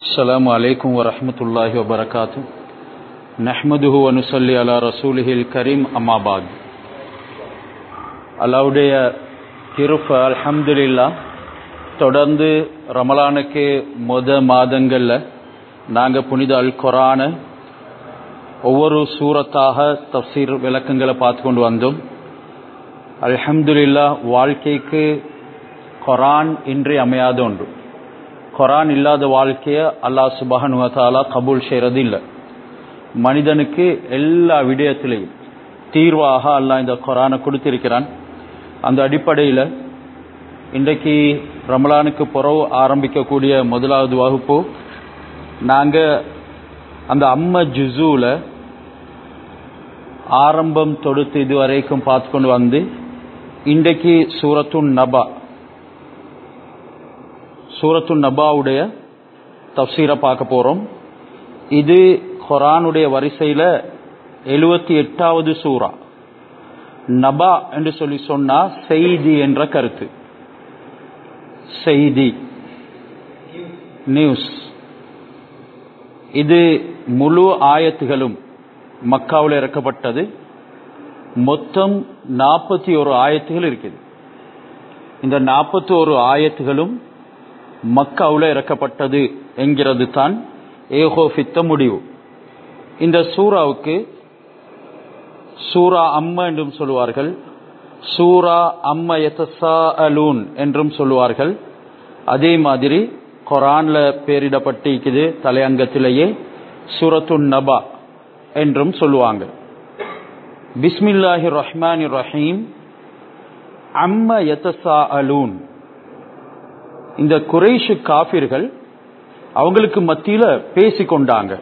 السلام عليكم ورحمة الله وبركاته نحمده ونصلي على رسوله الكريم أما بعد அல்லாவுடைய கிருஃப அல்ஹம்துலில்லா தொடர்ந்து ரமலானுக்கு முத மாதங்களில் நாங்கள் புனித அல் குரான ஒவ்வொரு சூரத்தாக தப்சீர் விளக்கங்களை பார்த்து கொண்டு வந்தோம் அல்ஹம்துலில்லா வாழ்க்கைக்கு குரான் இன்றி அமையாத ஒன்று குரான் இல்லாத வாழ்க்கையை அல்லாஹ் சுபஹன் வத்தாலா கபூல் செய்கிறது இல்லை மனிதனுக்கு எல்லா விடயத்திலையும் தீர்வாக அல்லாஹ் இந்த குரானை கொடுத்திருக்கிறான் அந்த அடிப்படையில் இன்றைக்கு ரமலானுக்கு புறவு ஆரம்பிக்கக்கூடிய முதலாவது வகுப்பு நாங்கள் அந்த அம்ம ஜுசூல ஆரம்பம் தொடுத்து இதுவரைக்கும் பார்த்து கொண்டு வந்து இன்றைக்கு சூரத்துன் நபா சூரத்து நபாவுடைய தப்சீரை பார்க்க போகிறோம் இது குரானுடைய வரிசையில் எழுபத்தி எட்டாவது சூறா நபா என்று சொல்லி சொன்னா செய்தி என்ற கருத்து செய்தி நியூஸ் இது முழு ஆயத்துகளும் மக்காவில் இறக்கப்பட்டது மொத்தம் நாற்பத்தி ஒரு ஆயத்துகள் இருக்குது இந்த நாற்பத்தி ஒரு ஆயத்துகளும் மக்காவில் இறக்கப்பட்டது என்கிறது தான் ஏகோபித்த முடிவு இந்த சூறாவுக்கு சூரா அம்ம என்றும் சொல்லுவார்கள் சூரா அம்ம எத்தசா அலூன் என்றும் சொல்லுவார்கள் அதே மாதிரி கொரான்ல பேரிடப்பட்டிருக்குது தலையங்கத்திலேயே சூரத்துன் நபா என்றும் சொல்லுவாங்க பிஸ்மில்லாஹி ரஹ்மான் ரஹீம் அம்ம எத்தசா அலூன் இந்த குறைஷு காபிர்கள் அவங்களுக்கு மத்தியில பேசி கொண்டாங்க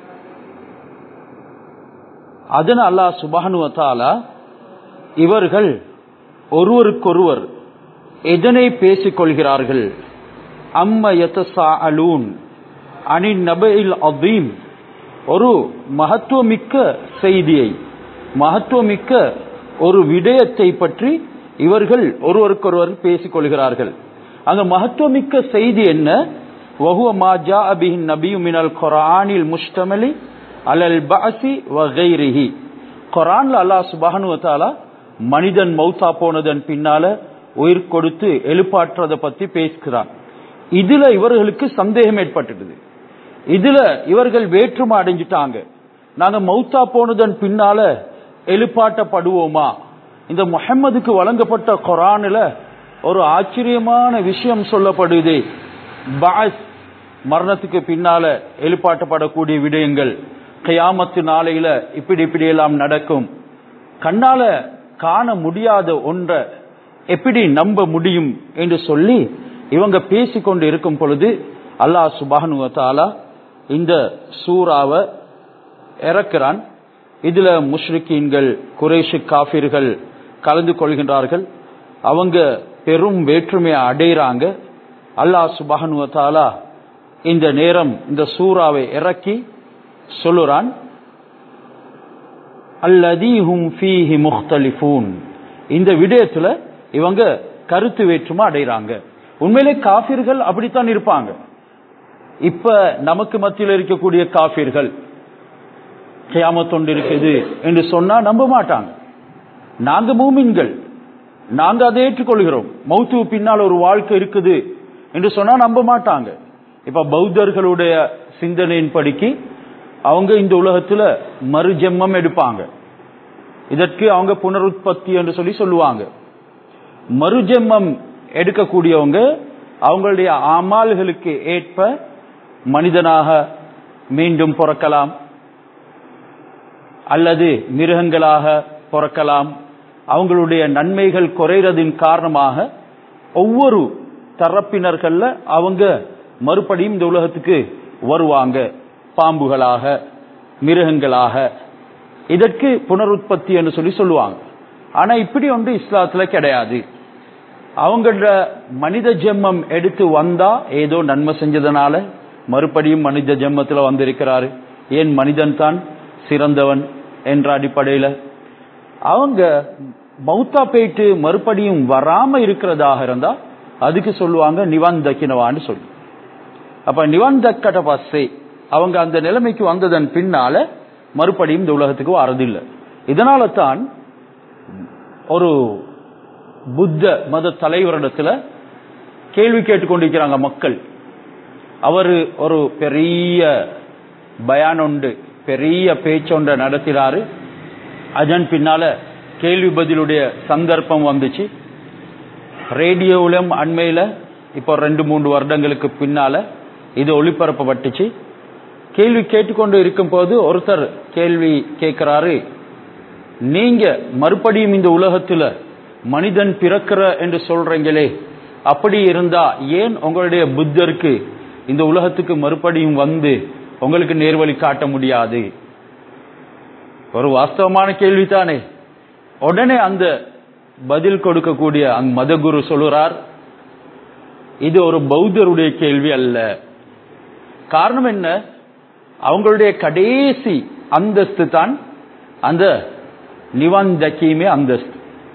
அதன் அல்லாஹ் சுபானுவத்தாலா இவர்கள் ஒருவருக்கொருவர் எதனை பேசிக் கொள்கிறார்கள் அம்ம யத்தசா அலூன் அனி நபைல் அதீம் ஒரு மகத்துவமிக்க செய்தியை மகத்துவமிக்க ஒரு விடயத்தை பற்றி இவர்கள் ஒருவருக்கொருவர் பேசிக் கொள்கிறார்கள் அங்க மகத்துவமிக்க செய்தி என்ன வஹுவ மா ஜா அபிஹின் நபியு மினல் குரானில் முஷ்டமலி அலல் பாசி வகைரிஹி குரான்ல அல்லாஹ் சுபஹனு வத்தாலா மனிதன் மௌத்தா போனதன் பின்னால உயிர் கொடுத்து எழுப்பாற்றத பத்தி பேசுகிறான் இதுல இவர்களுக்கு சந்தேகம் ஏற்பட்டுடுது இதுல இவர்கள் வேற்றுமை அடைஞ்சிட்டாங்க நாங்க மௌத்தா போனதன் பின்னால எழுப்பாட்டப்படுவோமா இந்த முஹம்மதுக்கு வழங்கப்பட்ட குரானில் ஒரு ஆச்சரியமான விஷயம் சொல்லப்படுது பாஸ் மரணத்துக்கு பின்னால எழுப்பாட்டப்படக்கூடிய விடயங்கள் கயாமத்து நாளையில இப்படி இப்படி எல்லாம் நடக்கும் கண்ணால காண முடியாத ஒன்றை எப்படி நம்ப முடியும் என்று சொல்லி இவங்க பேசிக்கொண்டு இருக்கும் பொழுது அல்லாஹ் சுபானுவத்தாலா இந்த சூறாவை இறக்கிறான் இதுல முஷ்ரிக்கீன்கள் குரேஷு காபிர்கள் கலந்து கொள்கின்றார்கள் அவங்க பெரும் வேற்றுமையை அடைகிறாங்க அல்லாஹ் சுபஹனுவத்தாலா இந்த நேரம் இந்த சூறாவை இறக்கி சொல்லுறான் அல்லதீஹும் ஃபீஹி முஹ்தலிஃபூன் இந்த விடயத்துல இவங்க கருத்து வேற்றுமை அடைகிறாங்க உண்மையிலே காபிர்கள் அப்படித்தான் இருப்பாங்க இப்ப நமக்கு மத்தியில் இருக்கக்கூடிய காபிர்கள் கியாமத்தொண்டு இருக்குது என்று சொன்னா நம்ப மாட்டாங்க நாங்க மூமின்கள் நாங்க அதை ஏற்றுக்கொள்கிறோம் மௌத்து பின்னால் ஒரு வாழ்க்கை இருக்குது என்று சொன்னா நம்ப மாட்டாங்க இப்ப பௌத்தர்களுடைய சிந்தனையின் படிக்கு அவங்க இந்த உலகத்துல மறுஜெம்மம் எடுப்பாங்க இதற்கு அவங்க புனருற்பத்தி என்று சொல்லி சொல்லுவாங்க மறுஜெம்மம் எடுக்கக்கூடியவங்க அவங்களுடைய அமால்களுக்கு ஏற்ப மனிதனாக மீண்டும் பிறக்கலாம் அல்லது மிருகங்களாக பிறக்கலாம் அவங்களுடைய நன்மைகள் குறைறதின் காரணமாக ஒவ்வொரு தரப்பினர்கள்ல அவங்க மறுபடியும் இந்த உலகத்துக்கு வருவாங்க பாம்புகளாக மிருகங்களாக இதற்கு புனருற்பத்தி என்று சொல்லி சொல்லுவாங்க ஆனா இப்படி ஒன்று இஸ்லாத்துல கிடையாது அவங்கள மனித ஜென்மம் எடுத்து வந்தா ஏதோ நன்மை செஞ்சதுனால மறுபடியும் மனித ஜென்மத்துல வந்திருக்கிறாரு ஏன் மனிதன் தான் சிறந்தவன் என்ற அடிப்படையில அவங்க மௌத்தா போயிட்டு மறுபடியும் வராம இருக்கிறதாக இருந்தா அதுக்கு சொல்லுவாங்க நிவாந்தக்கினவான்னு சொல்லி அப்ப நிவந்தக்கட பஸ்ஸே அவங்க அந்த நிலைமைக்கு வந்ததன் பின்னால மறுபடியும் இந்த உலகத்துக்கு வரதில்லை இதனால தான் ஒரு புத்த மத தலைவரிடத்துல கேள்வி கேட்டுக்கொண்டிருக்கிறாங்க மக்கள் அவர் ஒரு பெரிய பயானொண்டு பெரிய பேச்சொண்ட நடத்தினாரு அதன் பின்னால கேள்வி பதிலுடைய சந்தர்ப்பம் வந்துச்சு ரேடியோவிலும் அண்மையில இப்போ ரெண்டு மூன்று வருடங்களுக்கு பின்னால இது ஒளிபரப்பப்பட்டுச்சு கேள்வி கேட்டுக்கொண்டு இருக்கும் போது ஒருத்தர் கேள்வி கேட்கிறாரு நீங்க மறுபடியும் இந்த உலகத்துல மனிதன் பிறக்கிற என்று சொல்றீங்களே அப்படி இருந்தா ஏன் உங்களுடைய புத்தருக்கு இந்த உலகத்துக்கு மறுபடியும் வந்து உங்களுக்கு நேர்வழி காட்ட முடியாது ஒரு வாஸ்தவமான கேள்விதானே உடனே அந்த பதில் கொடுக்கக்கூடிய அந்த மதகுரு சொல்லுறார் இது ஒரு பௌத்தருடைய கேள்வி அல்ல காரணம் என்ன அவங்களுடைய கடைசி அந்தஸ்து தான் அந்த நிவந்தக்கியுமே அந்தஸ்து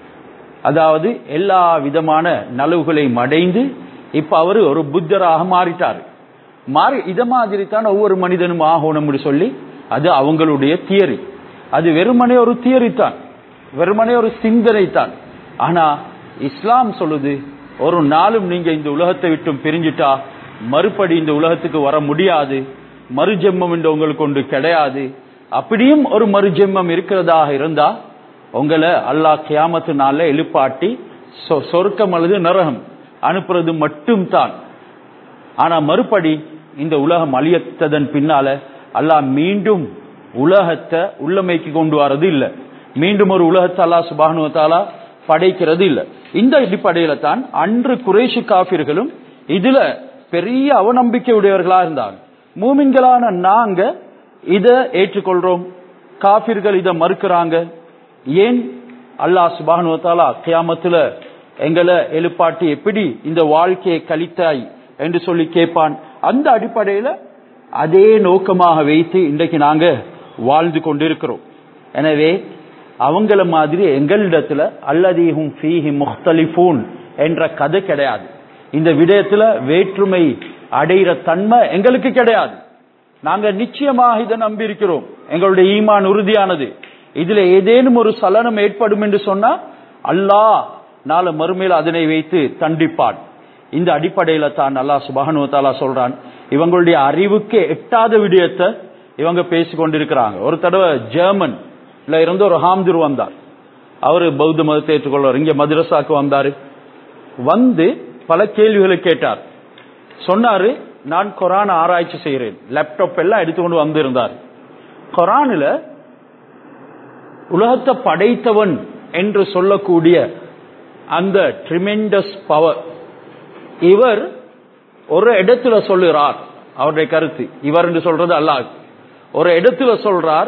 அதாவது எல்லா விதமான நலவுகளையும் அடைந்து இப்ப அவரு ஒரு புத்தராக மாறிட்டார் மாறி இத மாதிரி தான் ஒவ்வொரு மனிதனும் ஆகணும்னு சொல்லி அது அவங்களுடைய தியரி அது வெறுமனே ஒரு தியரி தான் வெறுமனே ஒரு சிந்தனை தான் ஆனா இஸ்லாம் சொல்லுது ஒரு நாளும் நீங்க இந்த உலகத்தை விட்டும் பிரிஞ்சிட்டா மறுபடி இந்த உலகத்துக்கு வர முடியாது மறுஜென்மம் என்று உங்களுக்கு ஒன்று கிடையாது அப்படியும் ஒரு மறுஜென்மம் இருக்கிறதாக இருந்தா உங்களை அல்லாஹ் கியாமத்து நாள்ல எழுப்பாட்டி சொ- சொர்க்கம் அல்லது நரகம் அனுப்புறது மட்டும் தான் ஆனா மறுபடி இந்த உலகம் அழியத்ததன் பின்னால அல்லாஹ் மீண்டும் உலகத்தை உள்ளமைக்கு கொண்டு வரது இல்ல மீண்டும் ஒரு உலகத்தை அல்லாஹ் சுபானு தாலா படைக்கிறது இல்ல இந்த அடிப்படையில தான் அன்று குறைஷி காபிர்களும் இதுல பெரிய அவநம்பிக்கை உடையவர்களா இருந்தாங்க மூமின்களான நாங்க இத ஏற்றுக்கொள்றோம் காபிர்கள் இத மறுக்கிறாங்க ஏன் அல்லாஹ் சுபானு தாலா கியாமத்துல எங்களை எழுப்பாட்டி எப்படி இந்த வாழ்க்கையை கழித்தாய் என்று சொல்லி கேட்பான் அந்த அடிப்படையில அதே நோக்கமாக வைத்து இன்றைக்கு நாங்க வாழ்ந்து கொண்டிருக்கிறோம் எனவே அவங்கள மாதிரி எங்களிடத்துல அல்லதீஹும் ஃபீஹி முஹ்தலிஃபூன் என்ற கதை கிடையாது இந்த விடயத்துல வேற்றுமை அடைகிற தன்மை எங்களுக்கு கிடையாது நாங்க நிச்சயமாக இதை நம்பியிருக்கிறோம் எங்களுடைய ஈமான் உறுதியானது இதுல ஏதேனும் ஒரு சலனம் ஏற்படும் என்று சொன்னா அல்லாஹ் நாளை மறுமையில் அதனை வைத்து தண்டிப்பான் இந்த அடிப்படையில தான் அல்லாஹ் சுபஹானு தாலா சொல்றான் இவங்களுடைய அறிவுக்கு எட்டாத விடயத்தை இவங்க பேசி கொண்டிருக்கிறாங்க ஒரு தடவை ஜெர்மன்ல இருந்து ஒரு ஹாம்துர் வந்தார் அவரு பௌத்த மதத்தை ஏற்றுக்கொள்வார் இங்க மദ്രസാக்கு வந்தாரு வந்து பல கேள்விகளை கேட்டார் சொன்னாரு நான் குரான் ஆராய்ச்சி செய்கிறேன் லேப்டாப் எல்லாம் எடுத்துக்கொண்டு வந்திருந்தார் குரானில் உலகத்தை படைத்தவன் என்று சொல்லக்கூடிய அந்த ட்ரிமெண்டஸ் பவர் இவர் ஒரு இடத்துல சொல்லுறார் அவருடைய கருத்து இவர் என்று சொல்றது அல்லாஹ் ஒரு இடத்துல சொல்றார்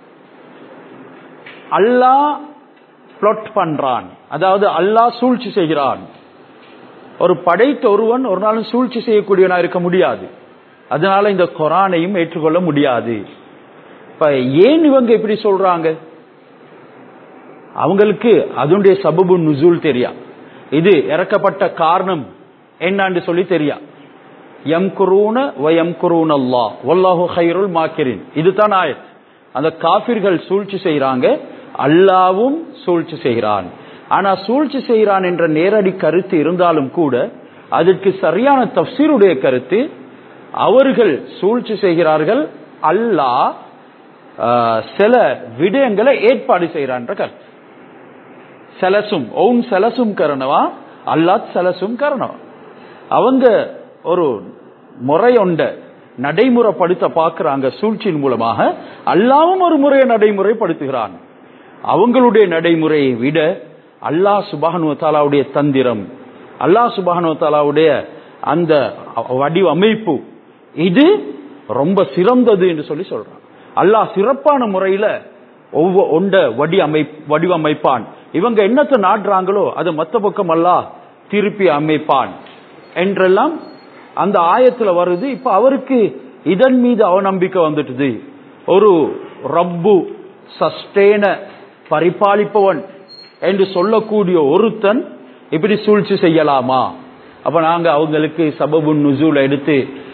அல்லாஹ் பிளாட் பண்றான் அதாவது அல்லாஹ் சூழ்ச்சி செய்கிறான் ஒரு படைத்த ஒருவன் ஒரு நாளும் சூழ்ச்சி செய்யக்கூடியவனா இருக்க முடியாது அதனால இந்த குரானையும் ஏற்றுக்கொள்ள முடியாது இப்ப ஏன் இவங்க இப்படி சொல்றாங்க அவங்களுக்கு அதனுடைய சபபு நுசூல் தெரியா இது இறக்கப்பட்ட காரணம் என்னன்னு சொல்லி தெரியா எம் குரூன வயம் குரூன் அல்லா வல்லாஹு ஹைருல் மாக்கிரின் இதுதான் ஆயத் அந்த காபிர்கள் சூழ்ச்சி செய்யறாங்க அல்லாவும் சூழ்ச்சி செய்கிறான் ஆனா சூழ்ச்சி செய்கிறான் என்ற நேரடி கருத்து இருந்தாலும் கூட அதற்கு சரியான தப்சீருடைய கருத்து அவர்கள் சூழ்ச்சி செய்கிறார்கள் அல்லாஹ் ஆஹ், சில விடயங்களை ஏற்பாடு செய்கிறான்ற கருத்து செலசும் ஓம் செலசும் கரணவா அல்லாத் செலசும் கரணவா அவங்க ஒரு முறையொண்ட நடைமுறைப்படுத்த பார்க்கிறாங்க சூழ்ச்சியின் மூலமாக அல்லாவும் ஒரு முறையை நடைமுறைப்படுத்துகிறான் அவங்களுடைய நடைமுறையை விட அல்லாஹ் சுபானு தாலாவுடைய தந்திரம் அல்லாஹ் சுபானு தாலாவுடைய அந்த வடிவமைப்பு இது ரொம்ப சிறந்தது என்று சொல்லி சொல்றான் அல்லாஹ் சிறப்பான முறையில ஒவ்வொரு ஒண்ட வடி அமை வடிவமைப்பான் இவங்க என்னத்தை நாடுறாங்களோ அது மத்த பக்கம் அல்லாஹ் திருப்பி அமைப்பான் என்றெல்லாம் அந்த ஆயத்துல வருது இப்ப அவருக்கு இதன் மீது அவநம்பிக்கை வந்துட்டுது ஒரு ரப்பு சஸ்டேன பரிபாலிப்பவன் என்று சொல்லக்கூடிய ஒருத்தன் இப்படி சூழ்ச்சி செய்யலாமா அப்ப நாங்க அவங்களுக்கு சபபு நுசூல் எடுத்து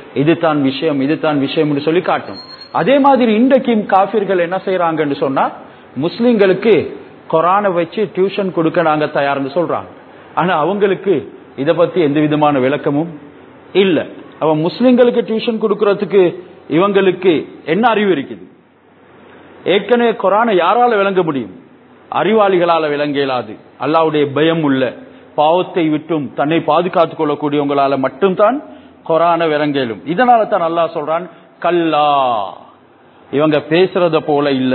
இதுதான் விஷயம் இதுதான் விஷயம் சொல்லி காட்டும் அதே மாதிரி இன்றைக்கும் காபிர்கள் என்ன செய்யறாங்கன்னு சொன்னா முஸ்லிம்களுக்கு குரானை வச்சு டியூஷன் கொடுக்க நாங்க தயார்னு சொல்றாங்க ஆனா அவங்களுக்கு இத பத்தி எந்த விதமான விளக்கமும் இல்ல அவன் முஸ்லிம்களுக்கு டியூஷன் கொடுக்கறதுக்கு இவங்களுக்கு என்ன அறிவு இருக்குது ஏற்கனவே குரானை யாரால விளங்க முடியும் அறிவாளிகளால விளங்க இயலாது அல்லாவுடைய பயம் உள்ள பாவத்தை விட்டும் தன்னை பாதுகாத்துக் கொள்ளக்கூடியவங்களால மட்டும்தான் குரான விளங்கலும் இதனால தான் அல்லாஹ் சொல்றான் கல்லா இவங்க பேசுறத போல இல்ல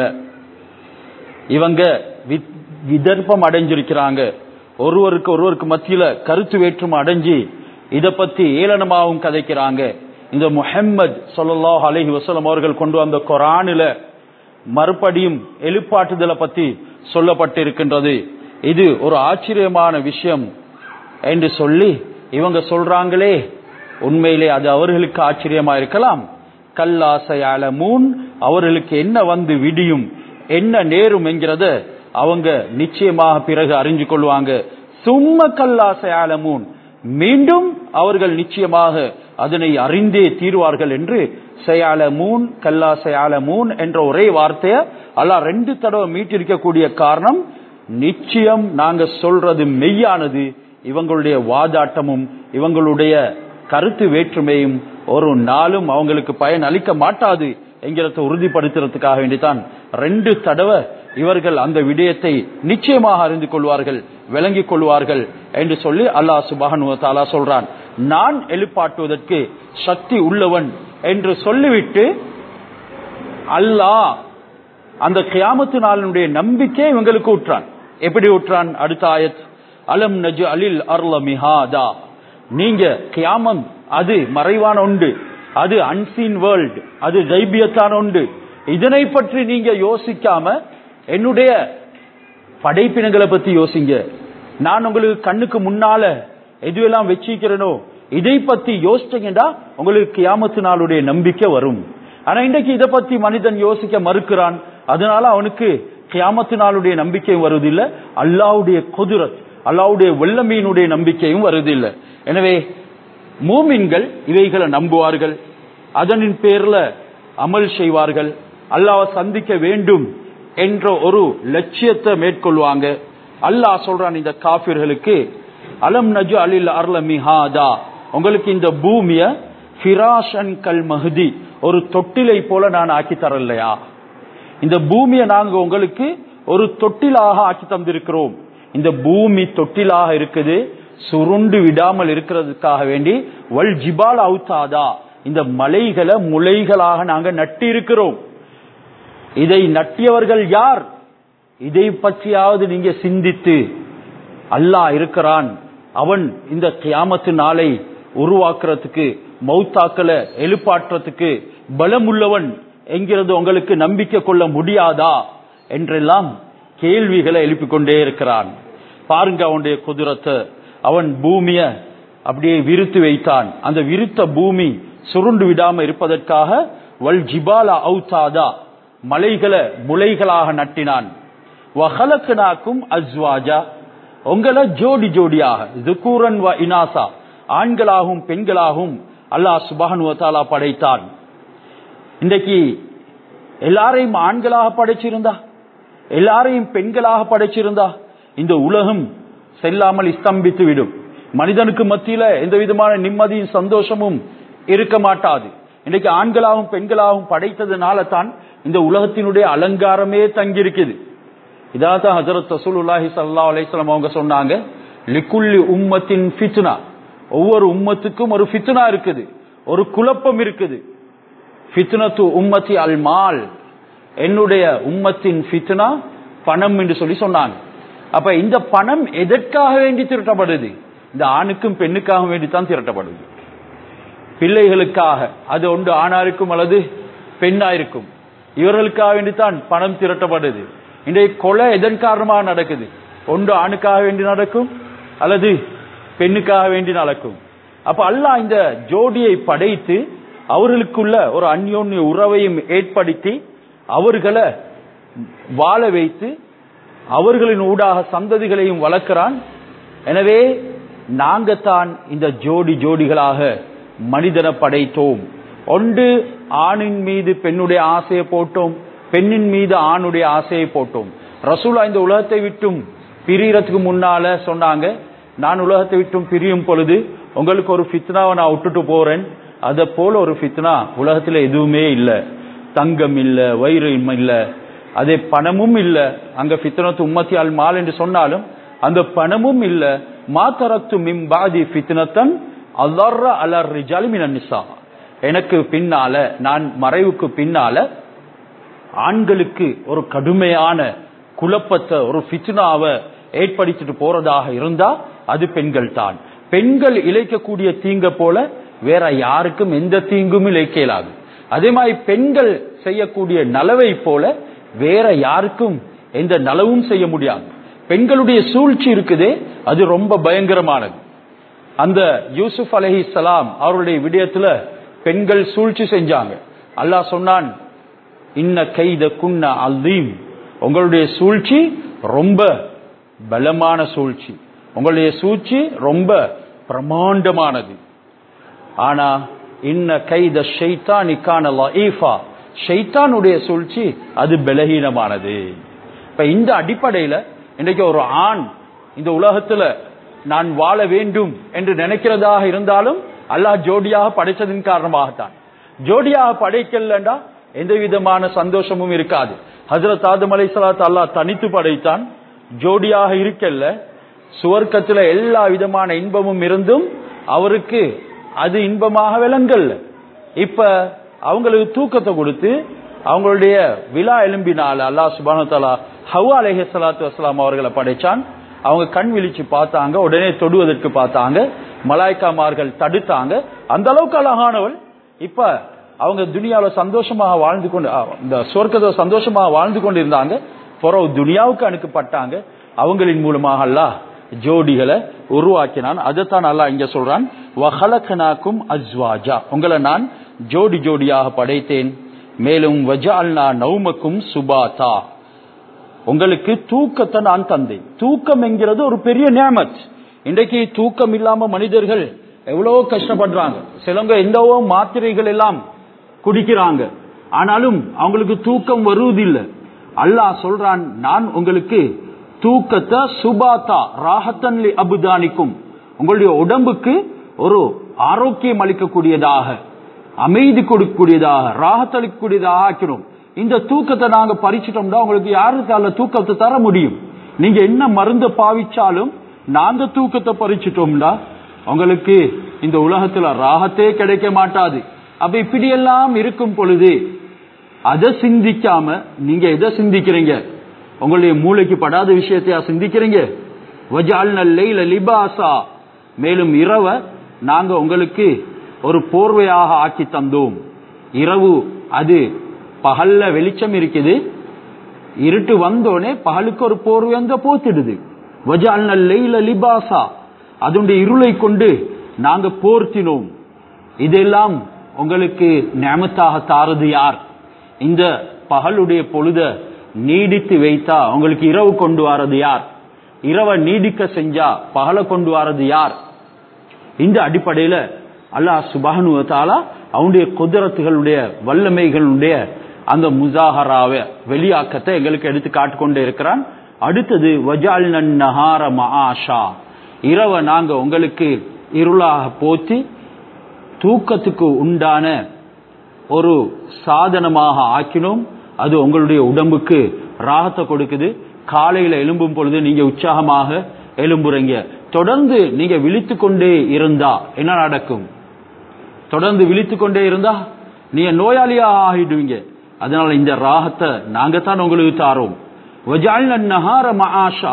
இவங்க வி- விதர்ப்பம் அடைஞ்சிருக்கிறாங்க ஒருவருக்கு ஒருவருக்கு மத்தியில கருத்து வேற்றுமை அடைஞ்சு இத பத்தி ஏளனமாகவும் கதைக்கிறாங்க இந்த முஹம்மது ஸல்லல்லாஹு அலைஹி வஸல்லம் அவர்கள் கொண்டு வந்த குரானில மறுபடியும் எழுப்பாட்டுதலை பத்தி சொல்லப்பட்டிருக்கின்றது இது ஒரு ஆச்சரியமான விஷயம் என்று சொல்லி இவங்க சொல்றாங்களே உண்மையிலே அது அவர்களுக்கு ஆச்சரியமா இருக்கலாம் கல்லாசையால மூன் அவர்களுக்கு என்ன வந்து விடியும் என்ன நேரும் என்கிறத அவங்க நிச்சயமாக பிறகு அறிஞ்சு கொள்வாங்க சும்ம கல்லாசையால மூன் மீண்டும் அவர்கள் நிச்சயமாக அதனை அறிந்தே தீர்வார்கள் என்று சயால மூன் கல்லா சயால மூன் என்ற ஒரே வார்த்தைய அல்லாஹ் ரெண்டு தடவை மீட்டிருக்கக்கூடிய காரணம் நிச்சயம் நாங்க சொல்றது மெய்யானது இவங்களுடைய வாதாட்டமும் இவங்களுடைய கருத்து வேற்றுமையும் ஒரு நாளும் அவங்களுக்கு பயன் அளிக்க மாட்டாது என்கிறத உறுதிப்படுத்துறதுக்காக வேண்டித்தான் ரெண்டு தடவை இவர்கள் அந்த விடயத்தை நிச்சயமாக அறிந்து கொள்வார்கள் விளங்கிக் கொள்வார்கள் என்று சொல்லி அல்லாஹ் சுபஹானு தாலா சொல்றான் நான் எழுப்பாட்டுவதற்கு சக்தி உள்ளவன் என்று சொல்லிவிட்டு அல்லாஹ் அந்த கியாமத்து நாளினுடைய நம்பிக்கை இவங்களுக்கு ஊற்றான் எப்படி ஊற்றான் அடுத்த ஆயத் அலம் நஜு அலில் அருள மிஹாதா நீங்க கியாமம் அது மறைவான உண்டு அது அன்சீன் வேர்ல்ட் அது தைபியத்தான உண்டு இதனை பற்றி நீங்க யோசிக்காம என்னுடைய படைப்பினங்களை பத்தி யோசிங்க நான் உங்களுக்கு கண்ணுக்கு முன்னால எதுவெல்லாம் வச்சிக்கிறேனோ இதை பத்தி யோசிச்சீங்கடா உங்களுக்கு கியாமத்து நாளுடைய நம்பிக்கை வரும் ஆனா இன்றைக்கு இதை பத்தி மனிதன் யோசிக்க மறுக்கிறான் அதனால அவனுக்கு கியாமத்து நாளுடைய நம்பிக்கையும் வருவதில்லை அல்லாவுடைய குதிரத் அல்லாவுடைய வெள்ளமீனுடைய நம்பிக்கையும் வருவதில்லை எனவே மூமின்கள் இவைகளை நம்புவார்கள் அதனின் பேர்ல அமல் செய்வார்கள் அல்லாஹ் சந்திக்க வேண்டும் என்ற ஒரு லட்சியத்தை மேற்கொள்வாங்க அல்லாஹ் சொல்றான் இந்த காபிர்களுக்கு அலம் நஜு அலில் அர்ல மிஹாதா உங்களுக்கு இந்த பூமிய ஃபிராஷன் கல் மஹதி ஒரு தொட்டிலை போல நான் ஆக்கி தரலையா இந்த பூமியை நாங்க உங்களுக்கு ஒரு தொட்டிலாக ஆக்கி தந்திருக்கிறோம் இந்த பூமி தொட்டிலாக இருக்குது சுருண்டு விடாமல் இருக்கிறதுக்காக வேண்டி வல் ஜிபால் அவுத்தாதா இந்த மலைகளை முளைகளாக நாங்க நட்டி இருக்கிறோம் இதை நட்டியவர்கள் யார் இதை பற்றியாவது நீங்க சிந்தித்து அல்லாஹ் இருக்கிறான் அவன் இந்த கியாமத்து நாளை உருவாக்குறதுக்கு மௌத்தாக்களை எழுப்பாற்றத்துக்கு பலம் உள்ளவன் என்கிறது உங்களுக்கு நம்பிக்கை கொள்ள முடியாதா என்றெல்லாம் கேள்விகளை எழுப்பிக் கொண்டே இருக்கிறான் பாருங்க அவனுடைய குதிரத்தை அவன் பூமிய அப்படியே விரித்து வைத்தான் அந்த விருத்த பூமி சுருண்டு விடாம இருப்பதற்காக வல் ஜிபாலா அவுத்தாதா மலைகளை முளைகளாக நட்டினான் வஹலக்கனாக்கும் அஸ்வாஜா உங்களை ஜோடி ஜோடியாக துக்கூரன் வ இனாசா ஆண்களாகவும் பெண்களாகவும் அல்லாஹ் சுபஹனுவத்தாலா படைத்தான் இன்றைக்கு எல்லாரையும் ஆண்களாக படைச்சிருந்தா எல்லாரையும் பெண்களாக படைச்சிருந்தா இந்த உலகம் செல்லாமல் ஸ்தம்பித்து விடும் மனிதனுக்கு மத்தியில எந்த விதமான நிம்மதியும் சந்தோஷமும் இருக்க மாட்டாது இன்னைக்கு ஆண்களாகவும் பெண்களாகவும் படைத்ததுனால தான் இந்த உலகத்தினுடைய அலங்காரமே தங்கியிருக்குது இதான் ஹசரத் ரசூலுல்லாஹி ஸல்லல்லாஹு அலைஹி வஸல்லம் அவங்க சொன்னாங்க லிக்குல்லி உம்மத்தின் ஃபித்னா ஒவ்வொரு உம்மத்துக்கும் ஒரு ஃபித்னா இருக்குது ஒரு குழப்பம் இருக்குது ஃபித்னத்து உம்மத்தி அல் மால் என்னுடைய உம்மத்தின் ஃபித்னா பணம் என்று சொல்லி சொன்னாங்க அப்ப இந்த பணம் எதற்காக வேண்டி திரட்டப்படுது இந்த ஆணுக்கும் பெண்ணுக்காக வேண்டி தான் திரட்டப்படுது பிள்ளைகளுக்காக அது ஒன்று ஆணாருக்கும் அல்லது பெண்ணாயிருக்கும் இவர்களுக்காக வேண்டித்தான் பணம் திரட்டப்படுது இன்றைய கொலை எதன் காரணமாக நடக்குது ஒன்று ஆணுக்காக வேண்டி நடக்கும் அல்லது பெண்ணுக்காக வேண்டி நடக்கும் அப்ப அல்லாஹ் இந்த ஜோடியை படைத்து அவர்களுக்குள்ள ஒரு அந்யோன்ய உறவையும் ஏற்படுத்தி அவர்களை வாழ வைத்து அவர்களின் ஊடாக சந்ததிகளையும் வளர்க்கிறான் எனவே நாங்க தான் இந்த ஜோடி ஜோடிகளாக மனிதனை படைத்தோம் ஒன்று ஆணின் மீது பெண்ணுடைய ஆசையை போட்டோம் பெண்ணின் மீது ஆணுடைய ஆசையை போட்டோம் ரசூலா இந்த உலகத்தை விட்டும் பிரியறதுக்கு முன்னால சொன்னாங்க நான் உலகத்தை விட்டும் பிரியும் பொழுது உங்களுக்கு ஒரு ஃபித்னாவை நான் விட்டுட்டு போறேன் அத போல ஒரு ஃபித்னா உலகத்துல எதுவுமே இல்ல தங்கம் இல்ல வயிறு இல்ல அதே பணமும் இல்ல அங்க ஃபித்னத்து உம்மத்தி அல் மால் என்று சொன்னாலும் அந்த பணமும் இல்ல மாத்தரத்து மிம்பாதி ஃபித்னத்தன் அல்லர்ர அலர் ரிஜாலி மினன் நிசா எனக்கு பின்னால நான் மறைவுக்கு பின்னால ஆண்களுக்கு ஒரு கடுமையான குழப்பத்தை ஒரு ஃபித்னாவை ஏற்படுத்திட்டு போறதாக இருந்தா அது பெண்கள் தான் பெண்கள் இழைக்கக்கூடிய தீங்க போல வேற யாருக்கும் எந்த தீங்கும் இழைக்க இயலாது அதே மாதிரி பெண்கள் செய்யக்கூடிய நலவை போல வேற யாருக்கும் எந்த நலவும் செய்ய முடியாது பெண்களுடைய சூழ்ச்சி இருக்குதே அது ரொம்ப பயங்கரமானது அந்த யூசுப் அலஹி சலாம் அவருடைய விடயத்துல பெண்கள் சூழ்ச்சி செஞ்சாங்க அல்லாஹ் சொன்னான் இன்ன கைத குன்ன அல்தீம் உங்களுடைய சூழ்ச்சி ரொம்ப பலமான சூழ்ச்சி உங்களுடைய சூழ்ச்சி ரொம்ப பிரமாண்டமானது ஆனா இன்ன கைத ஷைத்தான் இக்கான ஈஃபா ஷைத்தானுடைய சூழ்ச்சி அது பலகீனமானது இப்ப இந்த அடிப்படையில இன்றைக்கு ஒரு ஆண் இந்த உலகத்துல நான் வாழ வேண்டும் என்று நினைக்கிறதாக இருந்தாலும் அல்லாஹ் ஜோடியாக படைச்சதின் காரணமாகத்தான் ஜோடியாக படைக்கலண்டா எந்த விதமான சந்தோஷமும் இருக்காது ஹசரத் ஆதம் அலை சலாத் அல்லாஹ் தனித்து படைத்தான் ஜோடியாக இருக்கல்ல சுவர்க்கத்துல எல்லா விதமான இன்பமும் இருந்தும் அவருக்கு அது இன்பமாக விளங்கல்ல இப்ப அவங்களுக்கு தூக்கத்தை கொடுத்து அவங்களுடைய விழா எலும்பினால அல்லாஹ் சுபானு தாலா ஹவா அலஹி சலாத்து வசலாம் அவர்களை படைச்சான் அவங்க கண் விழிச்சு பார்த்தாங்க உடனே தொடுவதற்கு பார்த்தாங்க மலாய்க்காமார்கள் தடுத்தாங்க அந்த அளவுக்கு அழகானவள் இப்ப அவங்க துனியாவில சந்தோஷமாக வாழ்ந்து கொண்டு இந்த சொர்க்கத்தை சந்தோஷமாக வாழ்ந்து கொண்டு இருந்தாங்க பிறகு துனியாவுக்கு அனுப்பப்பட்டாங்க அவங்களின் மூலமாக அல்லாஹ் ஜோடிகளை உருவாக்கினான் அதைத்தான் அல்லாஹ் இங்க சொல்றான் வஹலக்கனாக்கும் அஜ்வாஜா உங்களை நான் ஜோடி ஜோடியாக படைத்தேன் மேலும் வஜால்னா நௌமக்கும் சுபாதா உங்களுக்கு தூக்கத்தை நான் தந்தேன் தூக்கம் என்கிறது ஒரு பெரிய நியமத் இன்றைக்கு தூக்கம் இல்லாம மனிதர்கள் எவ்வளவோ கஷ்டப்படுறாங்க சிலவங்க எந்தவோ மாத்திரைகள் எல்லாம் குடிக்கிறாங்க ஆனாலும் அவங்களுக்கு தூக்கம் வருவதில்லை அல்லாஹ் சொல்றான் நான் உங்களுக்கு தூக்கத்தை சுபாத்தா ராகத்தன்லி அபுதானிக்கும் உங்களுடைய உடம்புக்கு ஒரு ஆரோக்கியம் அளிக்கக்கூடியதாக அமைதி கொடுக்கக்கூடியதாக ராகத்தளிக்கக்கூடியதாக ஆக்கிறோம் இந்த தூக்கத்தை நாங்க பறிச்சிட்டோம்னா உங்களுக்கு யாருக்கால தூக்கத்தை தர முடியும் நீங்க என்ன மருந்து பாவிச்சாலும் நாங்க தூக்கத்தை பறிச்சிட்டோம்னா உங்களுக்கு இந்த உலகத்துல ராகத்தே கிடைக்க மாட்டாது அப்ப இப்படியெல்லாம் இருக்கும் பொழுது அதை சிந்திக்காம நீங்க எதை சிந்திக்கிறீங்க உங்களுடைய மூளைக்கு படாத விஷயத்தையா சிந்திக்கிறீங்க வஜால் நல்ல லிபாசா மேலும் இரவ நாங்க உங்களுக்கு ஒரு போர்வையாக ஆக்கி தந்தோம் இரவு அது பகல்ல வெளிச்சம் இருக்குது இருட்டு வந்தோடனே பகலுக்கு ஒரு போர்வை அங்க போத்திடுது வஜால் நல்ல லிபாசா அதனுடைய இருளை கொண்டு நாங்க போர்த்தினோம் இதெல்லாம் உங்களுக்கு நியமத்தாக தாரது யார் இந்த பகலுடைய பொழுத நீடித்து வைத்தா உங்களுக்கு இரவு கொண்டு வரது யார் இரவை நீடிக்க செஞ்சா பகலை கொண்டு வரது யார் இந்த அடிப்படையில அல்லாஹ் சுபானுவத்தாலா அவனுடைய குதிரத்துகளுடைய வல்லமைகளுடைய அந்த முசாஹராவை வெளியாக்கத்தை எங்களுக்கு எடுத்து காட்டிக்கொண்டே இருக்கிறான் அடுத்தது வஜால் நஹார மஆஷா இரவை நாங்க உங்களுக்கு இருளாக போத்தி தூக்கத்துக்கு உண்டான ஒரு சாதனமாக ஆக்கினோம் அது உங்களுடைய உடம்புக்கு ராகத்தை கொடுக்குது காலையில எழும்பும் பொழுது நீங்க உற்சாகமாக எழும்புறீங்க தொடர்ந்து நீங்க விழித்து கொண்டே இருந்தா என்ன நடக்கும் தொடர்ந்து விழித்து கொண்டே இருந்தா நீங்க நோயாளியா ஆகிடுவீங்க அதனால இந்த ராகத்தை நாங்க தான் உங்களுக்கு தாரோம் நஹார மஆஷா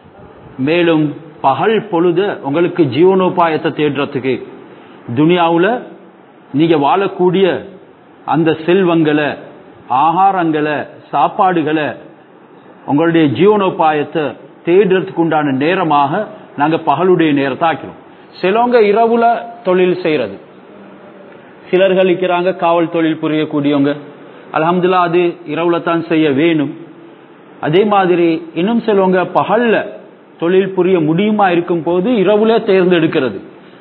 மேலும் பகல் பொழுத உங்களுக்கு ஜீவனோபாயத்தை தேடுறதுக்கு துனியாவுல நீங்க வாழக்கூடிய அந்த செல்வங்களை ஆகாரங்களை சாப்பாடுகளை உங்களுடைய ஜீவனோபாயத்தை தேடுறதுக்கு உண்டான நேரமாக நாங்க பகலுடைய நேரத்தை ஆக்கிறோம் சிலவங்க இரவுல தொழில் செய்யறது சிலர்கள் இருக்கிறாங்க காவல் தொழில் புரியக்கூடியவங்க அலமதுல்லா அது இரவுல தான் செய்ய வேணும் அதே மாதிரி இன்னும் சிலவங்க பகல்ல தொழில் புரிய முடியுமா இருக்கும் போது இரவுல தேர்ந்தெடுக்கிறது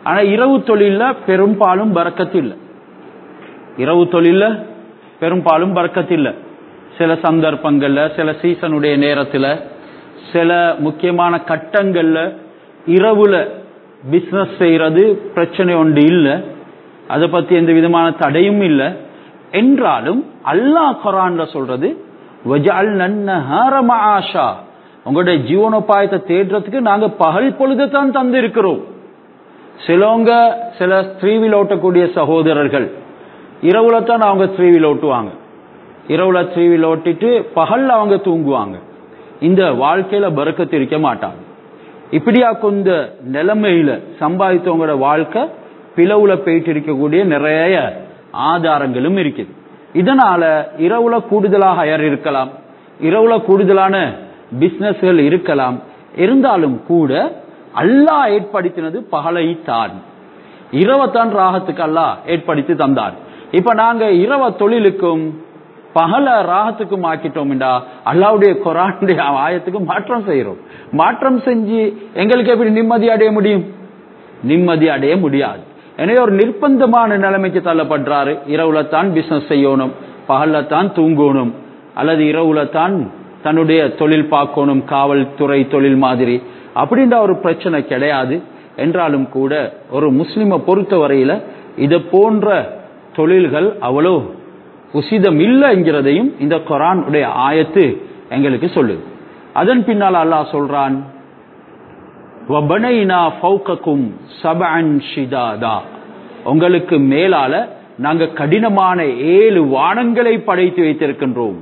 ஆனா இரவு தொழில பெரும்பாலும் பறக்கத்து இல்லை இரவு தொழில பெரும்பாலும் பறக்கத்து இல்லை சில சந்தர்ப்பங்கள்ல சில சீசனுடைய நேரத்துல சில முக்கியமான கட்டங்கள்ல இரவுல பிசினஸ் செய்யறது பிரச்சனை ஒன்று இல்லை அதை பத்தி எந்த விதமான தடையும் இல்லை என்றாலும் அல்லாஹ் குரான்ல சொல்றது வஜால் நன்னஹார மஆஷா உங்களுடைய ஜீவனோபாயத்தை தேடுறதுக்கு நாங்க பகல் பொழுது தான் தந்து இருக்கிறோம் சிலவங்க சில ஸ்திரீவில் ஓட்டக்கூடிய சகோதரர்கள் இரவுல தான் அவங்க ஸ்திரீவில் ஓட்டுவாங்க இரவுல ஸ்திரீவில் ஓட்டிட்டு பகல்ல அவங்க தூங்குவாங்க இந்த வாழ்க்கையில பறக்கத்து இருக்க மாட்டாங்க இப்படியா கொண்ட நிலைமையில சம்பாதித்தவங்களோட வாழ்க்கை பிளவுல போயிட்டு இருக்கக்கூடிய நிறைய ஆதாரங்களும் இருக்குது இதனால இரவுல கூடுதலாக ஹயர் இருக்கலாம் இரவுல கூடுதலான பிசினஸ்கள் இருக்கலாம் இருந்தாலும் கூட அல்லாஹ் ஏற்படுத்தினது பகலை தான் இரவத்தான் ராகத்துக்கு அல்லாஹ் ஏற்படுத்தி தந்தார் இப்ப நாங்க இரவ தொழிலுக்கும் பகல ராகத்துக்கும் ஆக்கிட்டோம்டா அல்லாவுடைய குரானுடைய ஆயத்துக்கு மாற்றம் செய்யறோம் மாற்றம் செஞ்சு எங்களுக்கு எப்படி நிம்மதி அடைய முடியும் நிம்மதி அடைய முடியாது எனவே ஒரு நிர்பந்தமான நிலைமைக்கு தள்ளப்படுறாரு இரவுல தான் பிசினஸ் செய்யணும் பகல்ல தான் தூங்கணும் அல்லது இரவுல தான் தன்னுடைய தொழில் பார்க்கணும் காவல்துறை தொழில் மாதிரி அப்படின்ற ஒரு பிரச்சனை கிடையாது என்றாலும் கூட ஒரு முஸ்லிமை பொறுத்த வரையில இதை போன்ற தொழில்கள் அவ்வளோ உசிதம் இல்லைங்கிறதையும் இந்த குரான் உடைய ஆயத்து எங்களுக்கு சொல்லுது அதன் பின்னால் அல்லாஹ் சொல்றான் வபனைனா ஃபௌகக்கும் சபஅன் ஷிதாதா உங்களுக்கு மேலால நாங்க கடினமான ஏழு வானங்களை படைத்து வைத்திருக்கின்றோம்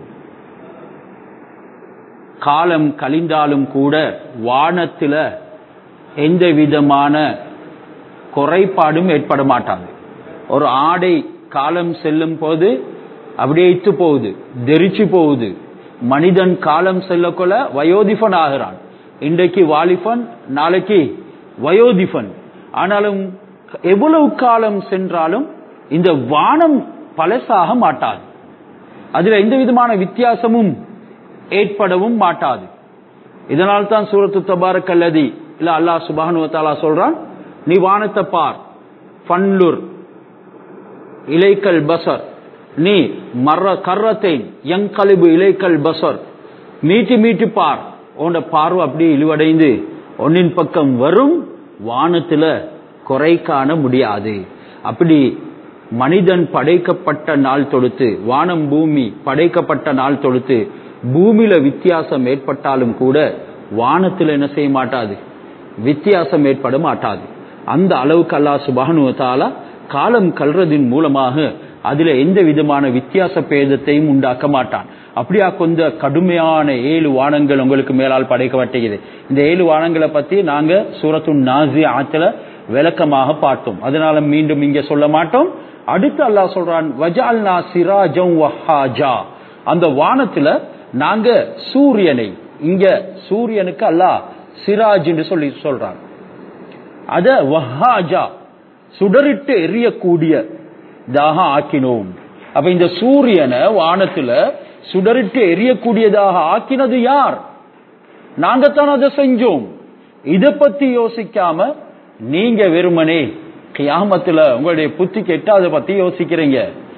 காலம் கழிந்தாலும் கூட வானத்துல எந்த விதமான குறைபாடும் ஏற்பட மாட்டாங்க ஒரு ஆடை காலம் செல்லும் போது அப்படியே இத்து போகுது தெரிச்சு போகுது மனிதன் காலம் செல்லக்கொள்ள வயோதிபன் ஆகிறான் இன்றைக்கு வாலிபன் நாளைக்கு வயோதிபன் ஆனாலும் எவ்வளவு காலம் சென்றாலும் இந்த வானம் பழசாக மாட்டாது அதுல எந்த விதமான வித்தியாசமும் ஏற்படவும் மாட்டாது இதனால் தான் சூரத்து தபாரக் அல்லதி இல்ல அல்லாஹ் சுபானு தாலா சொல்றான் நீ வானத்தை பார் ஃபன்லுர் இலைக்கல் பசர் நீ மர்ற கர்ரத்தேன் யங்கலிபு இலைக்கல் பசர் மீட்டி மீட்டி பார் உன்னோட பார்வை அப்படியே இழிவடைந்து ஒன்னின் பக்கம் வரும் வானத்துல குறை காண முடியாது அப்படி மனிதன் படைக்கப்பட்ட நாள் தொடுத்து வானம் பூமி படைக்கப்பட்ட நாள் தொடுத்து பூமியில வித்தியாசம் ஏற்பட்டாலும் கூட வானத்தில் என்ன செய்ய மாட்டாது வித்தியாசம் ஏற்பட மாட்டாது அந்த அளவுக்கு அல்லா சுபானுவத்தாலா காலம் கல்றதின் மூலமாக அதுல எந்த விதமான வித்தியாச பேதத்தையும் உண்டாக்க மாட்டான் அப்படியா கொஞ்ச கடுமையான ஏழு வானங்கள் உங்களுக்கு மேலால் படைக்கப்பட்டது இந்த ஏழு வானங்களை பத்தி நாங்க சூரத்து நாசி ஆத்துல விளக்கமாக பார்த்தோம் அதனால மீண்டும் இங்க சொல்ல மாட்டோம் அடுத்து அல்லாஹ் சொல்றான் வஜால்னா சிராஜம் வஹாஜா அந்த வானத்துல நாங்க சூரியனை இங்க சூரியனுக்கு அல்லாஹ் சிராஜ் என்று சொல்லி சொல்றான் அத வஹாஜா சுடரிட்டு எரியக்கூடிய தாக ஆக்கினோம் அப்ப இந்த சூரியனை வானத்துல சுடரிட்டு எரியக்கூடியதாக ஆக்கினது யார் நாங்கத்தான் அதை செஞ்சோம் இத பத்தி யோசிக்காம நீங்க வெறுமனே கியாமத்துல உங்களுடைய புத்தி கெட்ட அதை பத்தி யோசிக்கிறீங்க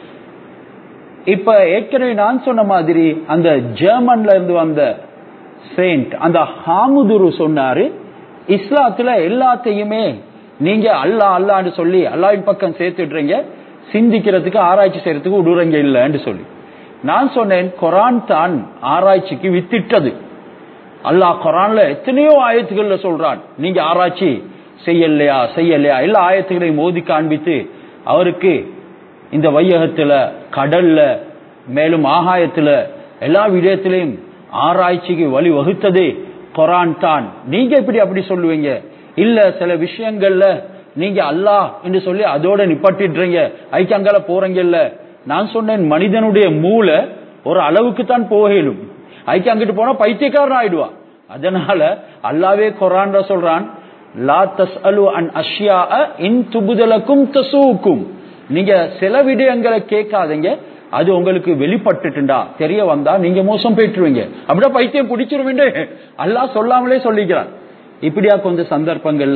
இப்ப ஏற்கனவே நான் சொன்ன மாதிரி அந்த ஜெர்மன்ல இருந்து வந்த செயின்ட் அந்த ஹாமுதுரு சொன்னாரு இஸ்லாத்துல எல்லாத்தையுமே நீங்க அல்லா அல்லான்னு சொல்லி அல்லாவின் பக்கம் சேர்த்துடுறீங்க சிந்திக்கிறதுக்கு ஆராய்ச்சி செய்யறதுக்கு விடுறீங்க இல்லைன்னு சொல்லி நான் சொன்னேன் குரான் தான் ஆராய்ச்சிக்கு வித்திட்டது அல்லாஹ் குரான்ல எத்தனையோ ஆயத்துகள்ல சொல்றான் நீங்க ஆராய்ச்சி செய்யலையா செய்யலையா எல்லா ஆயத்துகளையும் மோதி காண்பித்து அவருக்கு இந்த வையகத்துல கடல்ல மேலும் ஆகாயத்துல எல்லா விடயத்திலையும் ஆராய்ச்சிக்கு வழி வகுத்ததே குரான் தான் நீங்க எப்படி அப்படி சொல்லுவீங்க இல்ல சில விஷயங்கள்ல நீங்க அல்லாஹ் என்று சொல்லி அதோட நிப்பாட்டிடுறீங்க ஐக்கு அங்கால போறீங்க இல்ல நான் சொன்னேன் மனிதனுடைய மூளை ஒரு அளவுக்கு தான் போகலும் ஐக்கு அங்கிட்டு போனா பைத்தியக்காரன் ஆயிடுவா அதனால அல்லாவே குரான் சொல்றான் லா தஸ் அலு அன் அஷ்யா இன் துபுதலக்கும் தசூக்கும் நீங்க சில விடயங்களை கேட்காதீங்க அது உங்களுக்கு வெளிப்பட்டுட்டுண்டா தெரிய வந்தா நீங்க மோசம் போயிட்டுருவீங்க அப்படியே பைத்தியம் பிடிச்சிருவீங்க அல்லாஹ் சொல்லாமலே சொல்லிக்கிறான் இப்படியா கொஞ்சம் சந்தர்ப்பங்கள்ல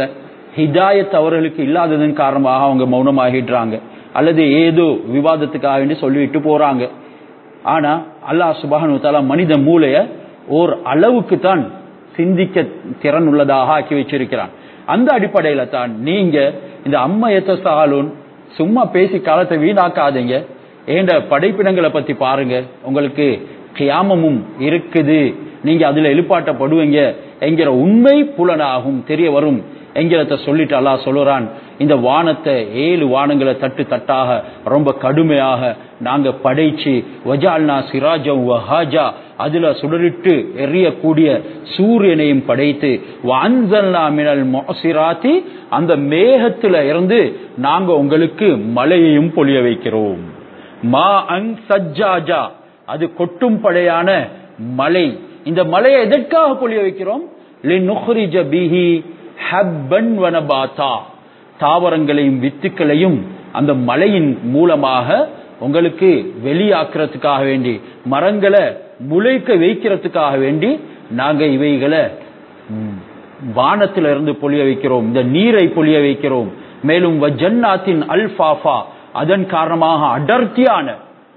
ஹிதாயத் அவர்களுக்கு இல்லாததன் காரணமாக அவங்க மௌனமாகிடுறாங்க அல்லது ஏதோ விவாதத்துக்காக வேண்டி சொல்லிட்டு போறாங்க ஆனா அல்லாஹ் சுபஹானு தஆலா மனித மூளைய ஓர் அளவுக்கு தான் சிந்திக்க திறன் உள்ளதாக ஆக்கி வச்சிருக்கிறான் அந்த அடிப்படையில தான் நீங்க இந்த அம்மையத்த சாலூன் சும்மா பேசி காலத்தை வீணாக்காதீங்க ஏண்ட படைப்பிடங்களை பத்தி பாருங்க உங்களுக்கு கியாமமும் இருக்குது நீங்க அதுல எழுப்பாட்டப்படுவீங்க என்கிற உண்மை புலனாகும் தெரிய வரும் என்கிறத சொல்லிட்டு அல்லாஹ் சொல்லுறான் இந்த வானத்தை ஏழு வானங்களை தட்டு தட்டாக ரொம்ப கடுமையாக நாங்க படைச்சு வஜால்னா சிராஜம் வஹாஜா அதுல சுடரிட்டு எரியக்கூடிய சூரியனையும் படைத்து வான்சல்னா மினல் மொசிராத்தி அந்த மேகத்துல இருந்து நாங்க உங்களுக்கு மழையையும் பொழிய வைக்கிறோம் மா அன் சஜ்ஜாஜா அது கொட்டும் படையான மலை இந்த மலையை எதற்காக பொழிய வைக்கிறோம் லினுஹ்ரிஜ பிஹி ஹப்பன் வனபாதா தாவரங்களையும் வித்துக்களையும் அந்த மலையின் மூலமாக உங்களுக்கு வெளியாக்குறதுக்காக வேண்டி மரங்களை முளைக்க வைக்கிறதுக்காக வேண்டி நாங்க இவைகளை ம், வானத்திலிருந்து இருந்து பொழிய வைக்கிறோம் இந்த நீரை பொழிய வைக்கிறோம் மேலும் வஜன்னாத்தின் அல்ஃபாஃபா அதன் காரணமாக அடர்த்தியான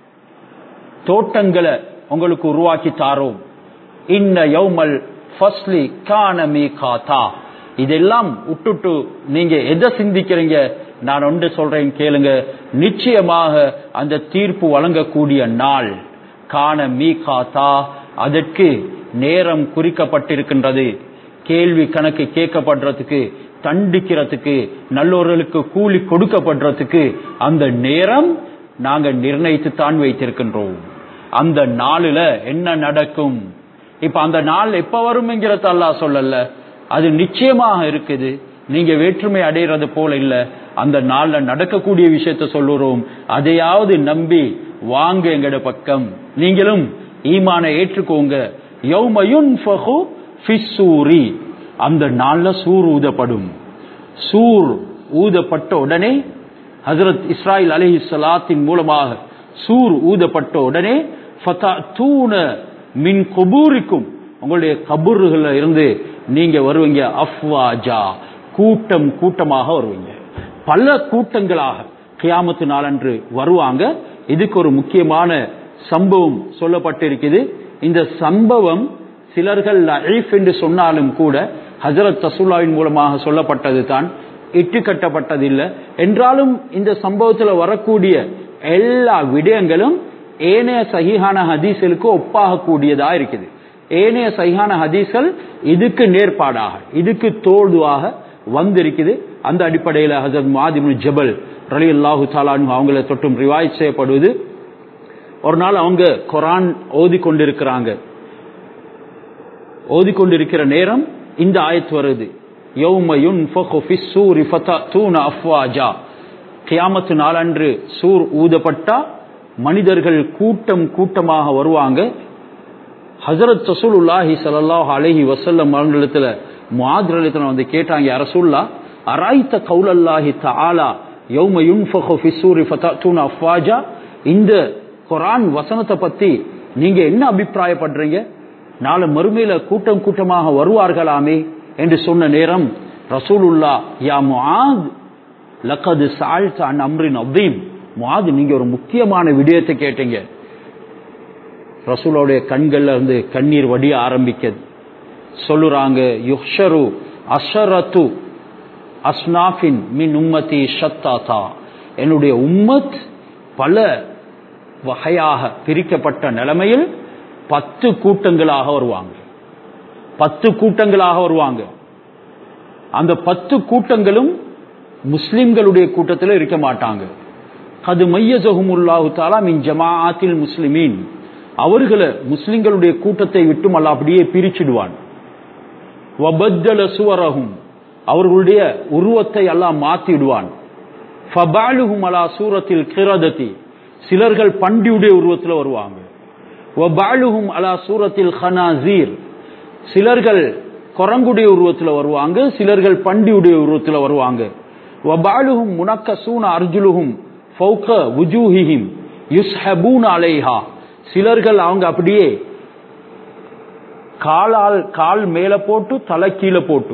தோட்டங்களை உங்களுக்கு உருவாக்கி தாரோம் இன்ன யௌமல் ஃபஸ்லி கான மீகாதா இதெல்லாம் விட்டுட்டு நீங்க எதை சிந்திக்கிறீங்க நான் ஒன்று சொல்றேன் கேளுங்க நிச்சயமாக அந்த தீர்ப்பு வழங்கக்கூடிய நாள் காண மீகாதா அதற்கு நேரம் குறிக்கப்பட்டிருக்கின்றது கேள்வி கணக்கு கேட்கப்படுறதுக்கு தண்டிக்கிறதுக்கு நல்லோர்களுக்கு கூலி கொடுக்கப்படுறதுக்கு அந்த நேரம் நாங்க நிர்ணயித்து தான் வைத்திருக்கின்றோம் அந்த நாளுல என்ன நடக்கும் இப்ப அந்த நாள் எப்ப வரும்ங்கிறத அல்லாஹ் சொல்லல அது நிச்சயமாக இருக்குது நீங்க வேற்றுமை அடைகிறது போல இல்ல அந்த நாள்ல நடக்கக்கூடிய விஷயத்த சொல்லுறோம் அதையாவது நம்பி வாங்க எங்கட பக்கம் நீங்களும் ஈமான ஏற்றுக்கோங்க யௌமயுன் ஃபிஸ்ஸூரி அந்த நாள்ல சூர் ஊதப்படும் சூர் ஊதப்பட்ட உடனே ஹசரத் இஸ்ராயில் அலஹி சலாத்தின் மூலமாக சூர் ஊதப்பட்ட உடனே ஃபதூன மின் குபூரிக்கும் உங்களுடைய கபூர்கள்ல இருந்து நீங்க வருவீங்க அஃப்வாஜா கூட்டம் கூட்டமாக வருவீங்க பல கூட்டங்களாக கியாமத்து நாளன்று வருவாங்க இதுக்கு ஒரு முக்கியமான சம்பவம் சொல்லப்பட்டிருக்குது இந்த சம்பவம் சிலர்கள் லஈஃப் என்று சொன்னாலும் கூட ஹஜரத் தசுல்லாவின் மூலமாக சொல்லப்பட்டது தான் இட்டு கட்டப்பட்டதில்லை என்றாலும் இந்த சம்பவத்தில் வரக்கூடிய எல்லா விடயங்களும் ஏனைய சகிஹான ஹதீஸ்களுக்கு ஒப்பாக கூடியதா இருக்குது ஏனைய சகிஹான ஹதீஸ்கள் இதுக்கு நேர்பாடாக இதுக்கு தோல்வாக வந்திருக்குது அந்த அடிப்படையில் ஹசரத் மாதிபு ஜபல் ரலி அல்லாஹு தாலான் அவங்கள தொட்டும் ரிவாய் செய்யப்படுவது ஒரு நாள் அவங்க குரான் ஓதி கொண்டிருக்கிறாங்க ஓதிக்கொண்டிருக்கிற நேரம் இந்த ஆயத்து வருது யௌம யுன்ஃபகு ஃபிஸ்ஸூரி ஃபதூன அஃப்வாஜா கியாமத்து நாளன்று சூர் ஊதப்பட்டா மனிதர்கள் கூட்டம் கூட்டமாக வருவாங்க ஹசரத் ரசூலுல்லாஹி ஸல்லல்லாஹு அலைஹி வஸல்லம் அவங்களிடத்துல முஆத் ரலியல்லாஹு வந்து கேட்டாங்க யா ரசூல்லா அராய்த கௌலல்லாஹி தஆலா யௌம யுன்ஃபகு ஃபிஸ்ஸூரி ஃபதூன அஃப்வாஜா இந்த குர்ஆன் வசனத்தை பத்தி நீங்க என்ன அபிப்பிராயப்படுறீங்க நாளை மறுமையில கூட்டம் கூட்டமாக வருவார்களாமே என்று சொன்ன நேரம் ரசூலுல்லா யா முஆத் லக்கது சால்த் அன் அம்ரின் அப்தீம் முஆத் நீங்க ஒரு முக்கியமான விடயத்தை கேட்டீங்க ரசூலோடைய கண்கள்ல இருந்து கண்ணீர் வடிய ஆரம்பிக்குது சொல்லுறாங்க யுஹ்ஷரு அஷரத்து அஸ்னாஃபின் மின் உம்மதி ஷத்தாதா என்னுடைய உம்மத் பல வகையாக பிரிக்கப்பட்ட நிலைமையில் பத்து கூட்டங்களாக வருவாங்க பத்து கூட்டங்களாக வருவாங்க அந்த பத்து கூட்டங்களும் முஸ்லிம்களுடைய கூட்டத்தில் இருக்க மாட்டாங்க அது மையசகுமுல்லாஹு தாலா மின் ஜமாஅத்தில் முஸ்லிமீன் அவர்களை முஸ்லிம்களுடைய கூட்டத்தை விட்டும் அல்ல அப்படியே பிரிச்சிடுவான் வபத்தல சுவரகும் அவர்களுடைய உருவத்தை எல்லாம் மாத்திடுவான் ஃபபாலுஹும் அலா சூரத்தில் கிரதத்தி சிலர்கள் பண்டியுடைய உருவத்தில் வருவாங்க வபாலுஹும் அலா சூரத்தில் ஹனாசீர் சிலர்கள் குரங்குடைய உருவத்தில் வருவாங்க சிலர்கள் பண்டியுடைய உருவத்தில் வருவாங்க வபாலுஹும் முனக்க சூன அர்ஜுலுஹும் ஃபௌக வுஜூஹிஹிம் யுஸ்ஹபூன் அலைஹா சிலர்கள் அவங்க அப்படியே காலால் கால் மேல போட்டு தலை கீழே போட்டு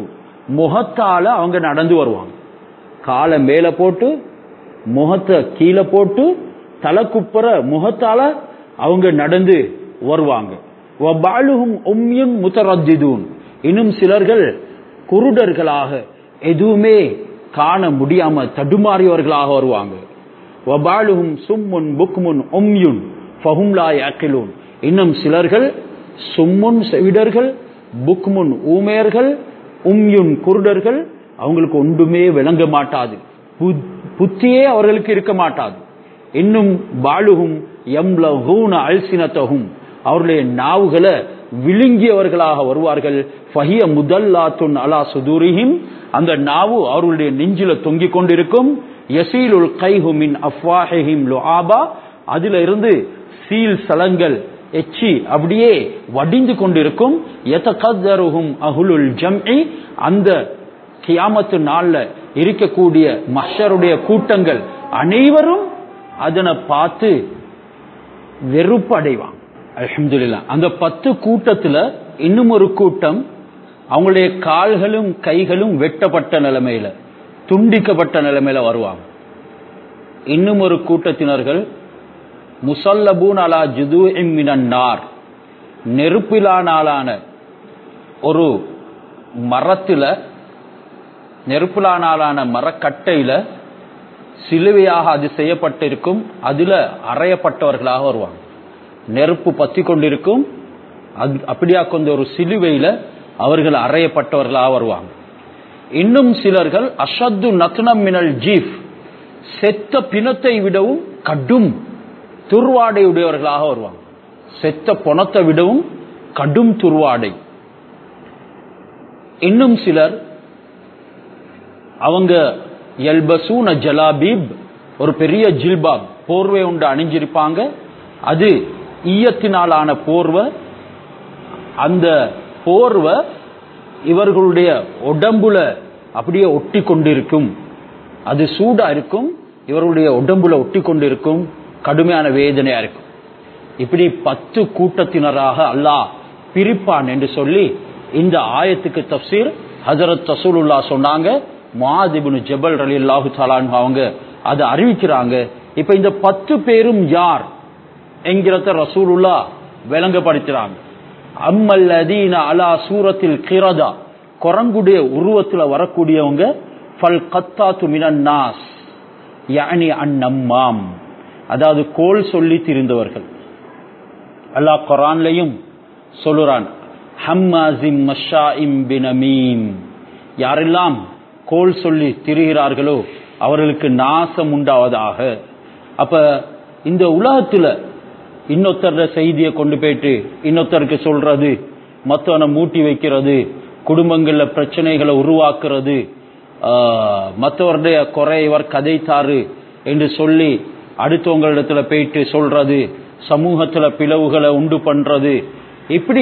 முகத்தால அவங்க நடந்து வருவாங்க காலை மேல போட்டு முகத்தை கீழே போட்டு தலை குப்புற முகத்தால அவங்க நடந்து வருவாங்க வபாலுஹும் உம்யுன் முத்தரஜிதூன் இன்னும் சிலர்கள் குருடர்களாக எதுவுமே காண முடியாம தடுமாறியவர்களாக வருவாங்க வபாலுஹும் சும்முன் புக்முன் உம்யுன் ஃபஹும் லா யாக்கிலூன் இன்னும் சிலர்கள் சும்முன் செவிடர்கள் புக்முன் ஊமையர்கள் உம்யுன் குருடர்கள் அவங்களுக்கு ஒன்றுமே விளங்க மாட்டாது பு- புத்தியே அவர்களுக்கு இருக்க மாட்டாது இன்னும் பாலுகும் எம்லகூன அல்சினத்தகும் அவருடைய நாவுகளை விழுங்கியவர்களாக வருவார்கள் ஃபஹிய முதல்லாத்துன் அலா சுதூரிஹிம் அந்த நாவு அவர்களுடைய நெஞ்சில தொங்கிக் கொண்டிருக்கும் யசீலுல் கைஹு மின் அஃப்வாஹிஹிம் லுஆபா அதில இருந்து சீல் சலங்கள் எச்சி அப்படியே வடிந்து கொண்டிருக்கும் யதகத்தருஹும் அஹுலுல் ஜம்இ அந்த கியாமத்து நாள்ல இருக்கக்கூடிய மஷருடைய கூட்டங்கள் அனைவரும் அதனை பார்த்து வெறுப்பு அடைவாங்க அல்ஹம்துலில்லாஹ் அந்த பத்து கூட்டத்துல இன்னும் ஒரு கூட்டம் அவங்களுடைய கால்களும் கைகளும் வெட்டப்பட்ட நிலைமையில துண்டிக்கப்பட்ட நிலைமையில வருவாங்க இன்னும் ஒரு கூட்டத்தினர்கள் முசல்லபூன் அலா ஜுது நார் நெருப்பிலானாலான ஒரு மரத்துல நெருப்பிலானாலான மரக்கட்டையில சிலுவையாக அது செய்யப்பட்டிருக்கும் அதுல அறையப்பட்டவர்களாக வருவாங்க நெருப்பு பத்தி கொண்டிருக்கும் அது- அப்படியா கொண்ட ஒரு சிலுவையில அவர்கள் அறையப்பட்டவர்களாக வருவாங்க இன்னும் சிலர்கள் அஷத்து நத்னம் மினல் ஜீஃப் செத்த பிணத்தை விடவும் கடும் துர்வாடை உடையவர்களாக வருவாங்க செத்த பொணத்தை விடவும் கடும் துர்வாடை இன்னும் சிலர் அவங்க எல்பசூன ஜலாபீப் ஒரு பெரிய ஜில்பாப் போர்வை உண்டு அணிஞ்சிருப்பாங்க அது ஈயத்தினாலான போர்வை அந்த போர்வை இவர்களுடைய உடம்புல அப்படியே ஒட்டி கொண்டிருக்கும் அது சூடா இருக்கும் இவருடைய உடம்புல ஒட்டி கொண்டிருக்கும் கடுமையான வேதனையா இருக்கும் இப்படி பத்து கூட்டத்தினராக அல்லாஹ் பிரிப்பான் என்று சொல்லி இந்த ஆயத்துக்கு தப்சீர் ஹஜரத் ரசூலுல்லா சொன்னாங்க மாதிபுனு ஜபல் அலி அல்லாஹு அவங்க அதை அறிவிக்கிறாங்க இப்ப இந்த பத்து பேரும் யார் என்கிறத ரசூலுல்லா விளங்கப்படுத்துறாங்க அம்மல்லதீன அலா சூரத்தில் கிரதா குரங்குடைய உருவத்துல வரக்கூடியவங்க ஃபல் கத்தாத்து மினன் நாஸ் யானி அந்நம்மாம் அதாவது கோல் சொல்லி திரிந்தவர்கள் அல்லாஹ் குரான்லையும் சொல்லுறான் ஹம்மாசிம் மஷாஇம் பினமீம் யாரெல்லாம் கோல் சொல்லி திரிகிறார்களோ அவர்களுக்கு நாசம் உண்டாவதாக அப்ப இந்த உலகத்துல இன்னொருத்தர செய்தியை கொண்டு போயிட்டு இன்னொருத்தருக்கு சொல்றது மத்தவனை மூட்டி வைக்கிறது குடும்பங்கள்ல பிரச்சனைகளை உருவாக்குறது ஆஹ், மத்தவருடைய குறை இவர் கதைத்தாரு என்று சொல்லி அடுத்தவங்களிடத்துல போயிட்டு சொல்றது சமூகத்துல பிளவுகளை உண்டு பண்றது இப்படி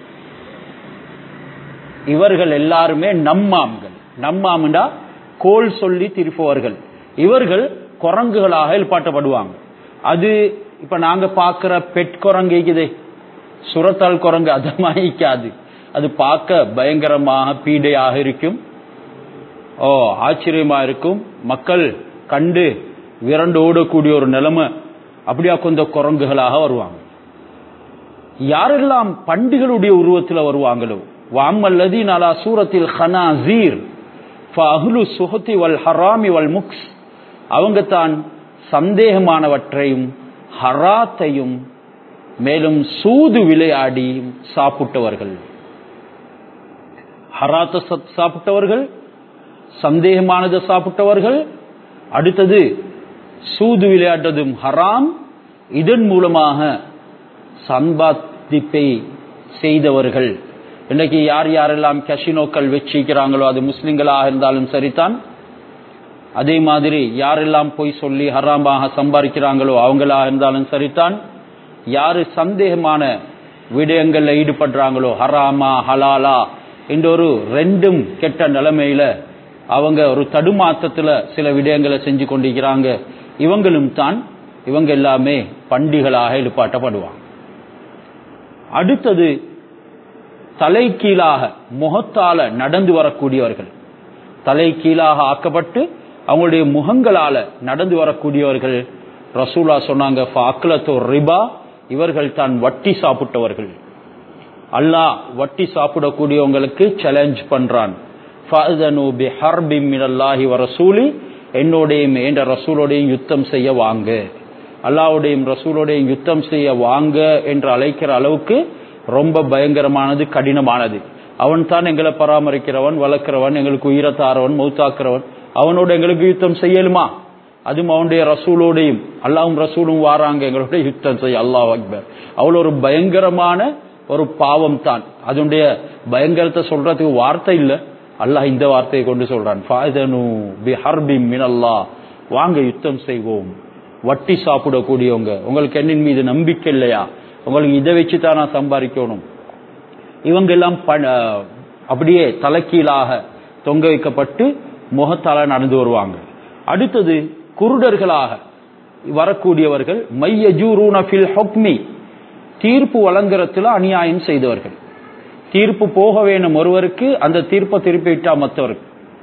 இவர்கள் எல்லாருமே நம்மாம்கள் நம்மாம்டா கோல் சொல்லி திருப்பவர்கள் இவர்கள் குரங்குகளாக எழுப்பாட்டப்படுவாங்க அது இப்ப நாங்க பார்க்கிற பெட் குரங்கு இருக்குதே சுரத்தால் குரங்கு அதமாயிக்காது அது பார்க்க பயங்கரமாக பீடையாக இருக்கும் ஓ ஆச்சரியமா இருக்கும் மக்கள் கண்டு விரண்டு ஓடக்கூடிய ஒரு நிலைமை அப்படியா கொஞ்ச குரங்குகளாக வருவாங்க யாரெல்லாம் பண்டிகளுடைய உருவத்தில் வருவாங்களோ வாமல்லதி நலா சூரத்தில் ஹனாசீர் ஃபஅஹ்லு சுஹதி வல் ஹராமி வல் முக்ஸ் அவங்க தான் சந்தேகமானவற்றையும் ஹராத்தையும் மேலும் சூது விளையாடி சாப்பிட்டவர்கள் ஹராத்த சத்- சாப்பிட்டவர்கள் சந்தேகமானதை சாப்பிட்டவர்கள் அடுத்தது சூது விளையாட்டதும் ஹராம் இதன் மூலமாக சம்பாதிப்பை செய்தவர்கள் இன்னைக்கு யார் யாரெல்லாம் கஷினோக்கள் வச்சிருக்கிறாங்களோ அது முஸ்லிம்களாக இருந்தாலும் சரிதான் அதே மாதிரி யாரெல்லாம் போய் சொல்லி ஹராமாக சம்பாதிக்கிறாங்களோ அவங்களா இருந்தாலும் சரிதான் யாரு சந்தேகமான விடயங்கள்ல ஈடுபடுறாங்களோ ஹராமா ஹலாலா என்ற ஒரு ரெண்டும் கெட்ட நிலைமையில அவங்க ஒரு தடுமாற்றத்துல சில விடயங்களை செஞ்சு கொண்டிருக்கிறாங்க இவங்களும் தான் இவங்க எல்லாமே பண்டிகளாக எழுப்பாட்டப்படுவாங்க அடுத்தது தலைகீழாக முகத்தால நடந்து வரக்கூடியவர்கள் தலை கீழாக ஆக்கப்பட்டு அவங்களுடைய முகங்களால நடந்து வரக்கூடியவர்கள் ரசூலா சொன்னாங்க "ஃபஅக்லத்து ரிபா இவர்கள் தான் வட்டி சாப்பிட்டவர்கள் அல்லாஹ் வட்டி சாப்பிடக்கூடியவங்களுக்கு சேலஞ்ச் பண்றான் ஃபஅதனு பிஹர்பின் மினல்லாஹி வ ரசூலி என்னோடையும் என்ற ரசூலோடையும் யுத்தம் செய்ய வாங்க அல்லாஹ்வுடையும் ரசூலோடையும் யுத்தம் செய்ய வாங்க என்று அழைக்கிற அளவுக்கு ரொம்ப பயங்கரமானது கடினமானது அவன் தான் எங்களை பராமரிக்கிறவன் வளர்க்கிறவன் எங்களுக்கு உயிரை தாரவன் மௌத்தாக்குறவன் அவனோட எங்களுக்கு யுத்தம் செய்யலுமா அதுவும் அவனுடைய ரசூலோடையும் அல்லாவும் ரசூலும் வாராங்க எங்களோட யுத்தம் செய்ய அல்லாஹ் அக்பர் அவ்வளவு ஒரு பயங்கரமான ஒரு பாவம் தான் அதனுடைய பயங்கரத்தை சொல்றதுக்கு வார்த்தை இல்ல அல்லாஹ் இந்த வார்த்தையை கொண்டு சொல்றான் ஃபாதனு பிஹர்பி மினல்லாஹ் வாங்க யுத்தம் செய்வோம் வட்டி சாப்பிடக்கூடியவங்க உங்களுக்கு என்னின் மீது நம்பிக்கை இல்லையா உங்களுக்கு இதை வச்சு தான் நான் சம்பாதிக்கணும் இவங்க எல்லாம் ப- அப்படியே தலைக்கீழாக தொங்க வைக்கப்பட்டு முகத்தால நடந்து வருவாங்க அடுத்தது குருடர்களாக வரக்கூடியவர்கள் மையஜூரூன ஃபில் ஹுக்மி தீர்ப்பு வழங்குறதுல அநியாயம் செய்தவர்கள் தீர்ப்பு போக வேணும் ஒருவருக்கு அந்த தீர்ப்பை திருப்பிட்டா மற்றவருக்கு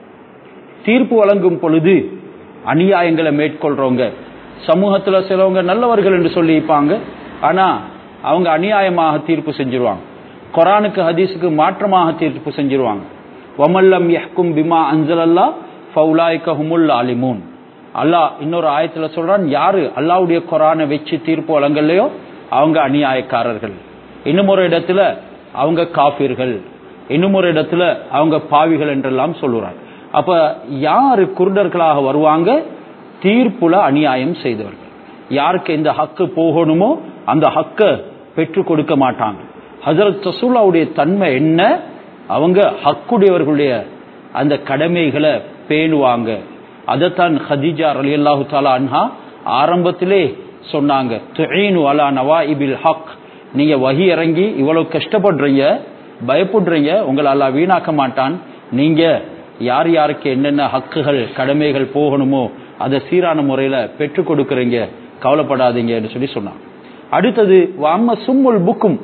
தீர்ப்பு வழங்கும் பொழுது அநியாயங்களை மேற்கொள்றவங்க சமூகத்துல சிலவங்க நல்லவர்கள் என்று சொல்லியிருப்பாங்க ஆனா அவங்க அநியாயமாக தீர்ப்பு செஞ்சிருவாங்க குரானுக்கு ஹதீஸுக்கு மாற்றமாக தீர்ப்பு செஞ்சிருவாங்க வமல்லம் யஹ்கும் பிமா அன்சலல்லா ஃபவுலாய்க ஹுமுல் ஆலிமூன் அல்லாஹ் இன்னொரு ஆயத்துல சொல்றான் யாரு அல்லாஹ்வுடைய குரானை வச்சு தீர்ப்பு வழங்கலையோ அவங்க அநியாயக்காரர்கள் இன்னும் ஒரு இடத்துல அவங்க காஃபிர்கள் இன்னும் ஒரு இடத்துல அவங்க பாவிகள் என்றெல்லாம் சொல்லுறாங்க அப்ப யாரு குருடர்களாக வருவாங்க தீர்ப்புல அநியாயம் செய்தவர்கள் யாருக்கு இந்த ஹக்கு போகணுமோ அந்த ஹக்க பெற்று கொடுக்க மாட்டாங்க ஹசரத் ரசூல்லாவுடைய தன்மை என்ன அவங்க ஹக்குடையவர்களுடைய அந்த கடமைகளை பேணுவாங்க அதைத்தான் ஹதீஜா ரலியல்லாஹு தாலா அன்ஹா ஆரம்பத்திலே சொன்னாங்க துஈனு அலா நவாஇபில் ஹக் நீங்க வஹி இறங்கி இவ்வளவு கஷ்டப்படுறீங்க பயப்படுறீங்க உங்களை அல்லாஹ் வீணாக்க மாட்டான் நீங்க யார் யாருக்கு என்னென்ன ஹக்குகள் கடமைகள் போகணுமோ அதை சீரான முறையில பெற்றுக் கொடுக்கறீங்க கவலைப்படாதீங்கன்னு சொல்லி சொன்னாங்க அடுத்தது வாம சும்முல் புக்கும்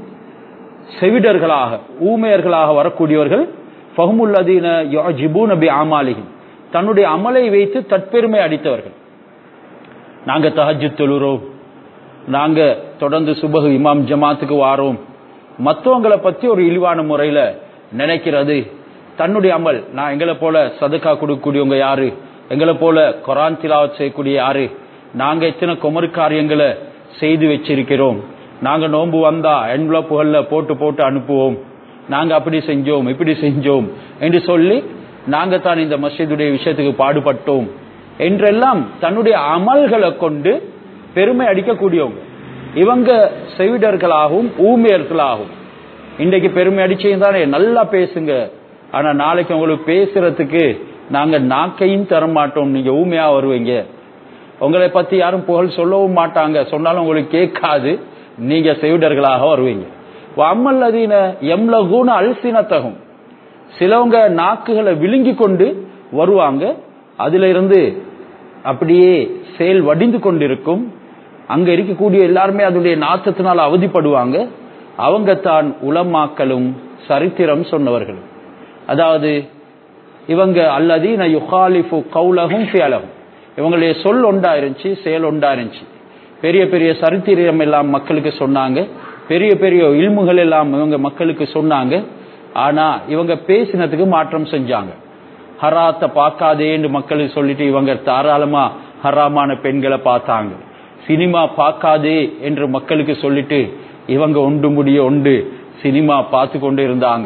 செவிடர்களாக ஊமையர்களாக வரக்கூடியவர்கள் ஃபஹமுல்லதீன யுஜிபூன பி ஆமாலிஹிம் தன்னுடைய அமலை வைத்து தற்பெருமை அடித்தவர்கள் நாங்க தஹஜ்ஜுத் தொழுறோம் நாங்க தொடர்ந்து சுபஹ் இமாம் ஜமாத்துக்கு வாரோம் மத்தவங்களை பத்தி ஒரு இழிவான முறையில நினைக்கிறது தன்னுடைய அமல் நான் எங்களை போல சதுக்கா கொடுக்கக்கூடியவங்க யாரு எங்களை போல குரான் திலாவத் செய்யக்கூடிய யாரு நாங்க எத்தனை குமரு காரியங்களை செய்து வச்சிருக்கிறோம் நாங்க நோன்பு வந்தா என்வலப்புகள்ல போட்டு போட்டு அனுப்புவோம் நாங்க அப்படி செஞ்சோம் இப்படி செஞ்சோம் என்று சொல்லி நாங்க தான் இந்த மஸ்ஜிதுடைய விஷயத்துக்கு பாடுபட்டோம் என்றெல்லாம் தன்னுடைய அமல்களை கொண்டு பெருமை அடிக்கக்கூடியவங்க இவங்க செவிடர்களாகவும் ஊமையர்களாகவும் இன்றைக்கு பெருமை அடிச்சீங்க தானே நல்லா பேசுங்க ஆனா நாளைக்கு உங்களுக்கு பேசுறதுக்கு நாங்க நாக்கையும் தர மாட்டோம் நீங்க ஊமையா வருவீங்க உங்களை பத்தி யாரும் புகழ் சொல்லவும் மாட்டாங்க சொன்னாலும் உங்களுக்கு கேட்காது நீங்க செவிடர்களாக வருவீங்க அம்மல்லதீன எம்லகூன அல்சினத்தகும் சிலவங்க நாக்குகளை விழுங்கி கொண்டு வருவாங்க அதுல இருந்து அப்படியே செயல் வடிந்து கொண்டிருக்கும் அங்க இருக்கக்கூடிய எல்லாருமே அதனுடைய நாத்தத்தினால் அவதிப்படுவாங்க அவங்க தான் உலமாக்களும் சரித்திரம் சொன்னவர்கள் அதாவது இவங்க அல்லதீன யுகாலிஃபு கௌலகும் ஃபியலகும் இவங்களுடைய சொல் ஒண்டா இருந்துச்சு செயல் ஒண்டா இருந்துச்சு பெரிய பெரிய சரித்திரம் எல்லாம் மக்களுக்கு சொன்னாங்க பெரிய பெரிய இல்முகள் எல்லாம் இவங்க மக்களுக்கு சொன்னாங்க ஆனா இவங்க பேசினதுக்கு மாற்றம் செஞ்சாங்க ஹராத்தை பார்க்காதேன்னு மக்களுக்கு சொல்லிட்டு இவங்க தாராளமா ஹராமான பெண்களை பார்த்தாங்க சினிமா பார்க்காதே என்று மக்களுக்கு சொல்லிட்டு இவங்க ஒன்று முடிய ஒன்று சினிமா பார்த்து கொண்டு இருந்தாங்க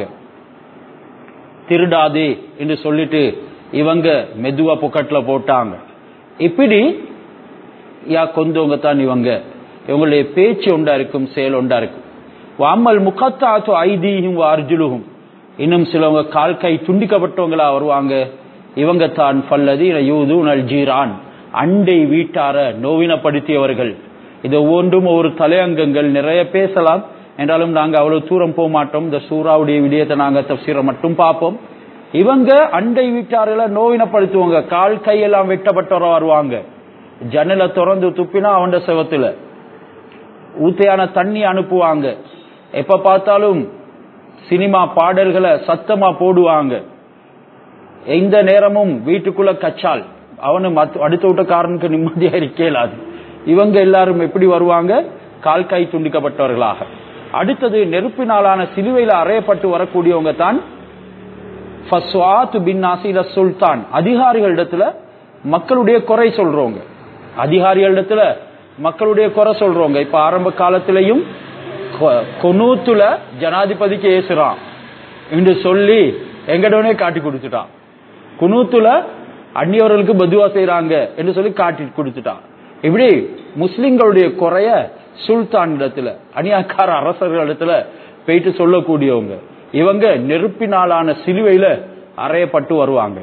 திருடாதே என்று சொல்லிட்டு இவங்க மெதுவா பொக்கெட்ல போட்டாங்க இப்படி யா கொந்தவங்க தான் இவங்க இவங்களுடைய பேச்சு ஒண்டா இருக்கும் செயல் ஒண்டா இருக்கும் வாமல் முகத்தாத்து ஐதீகும் அர்ஜுலுகும் இன்னும் சிலவங்க கால் கை துண்டிக்கப்பட்டவங்களா வருவாங்க இவங்க தான் பல்லதி யூது நல் ஜீரான் அண்டை வீட்டார நோவினப்படுத்தியவர்கள் இது ஒவ்வொன்றும் ஒவ்வொரு தலையங்கங்கள் நிறைய பேசலாம் என்றாலும் நாங்க அவ்வளவு தூரம் போக மாட்டோம் இந்த சூறாவுடைய விடயத்தை நாங்க தப்சீரை மட்டும் பார்ப்போம் இவங்க அண்டை வீட்டார்களை நோவினப்படுத்துவாங்க கால் கையெல்லாம் வெட்டப்பட்டவர வருவாங்க ஜன்னலை திறந்து துப்பினா அவன் செவத்துல ஊத்தையான தண்ணி அனுப்புவாங்க எப்ப பார்த்தாலும் சினிமா பாடல்களை சத்தமா போடுவாங்க எந்த நேரமும் வீட்டுக்குள்ள கச்சால் அவனு மத்த- அடுத்த வீட்டுக்காரனுக்கு நிம்மதியா இருக்கலாது இவங்க எல்லாரும் எப்படி வருவாங்க கால் கை துண்டிக்கப்பட்டவர்களாக அடுத்தது நெருப்பினாலான சிலுவையில அறையப்பட்டு வரக்கூடியவங்க தான் ஃபஸ்வாத் பின் நாசில சுல்தான் அதிகாரிகளிடத்துல மக்களுடைய குறை சொல்றவங்க அதிகாரிகளிடத்துல மக்களுடைய குறை சொல்றவங்க இப்ப ஆரம்ப காலத்திலையும் கொ- கொனூத்துல ஜனாதிபதிக்கு ஏசுறான் என்று சொல்லி எங்கடவனே காட்டி கொடுத்துட்டான் குனூத்துல அந்நியவர்களுக்கு பதுவா செய்றாங்க என்று சொல்லி காட்டி கொடுத்துட்டான் இப்படி முஸ்லிம்களுடைய குறைய சுல்தான் இடத்துல அநியாக்கார அரசர்கள் இடத்துல போயிட்டு சொல்லக்கூடியவங்க இவங்க நெருப்பினாலான சிலுவையில அறையப்பட்டு வருவாங்க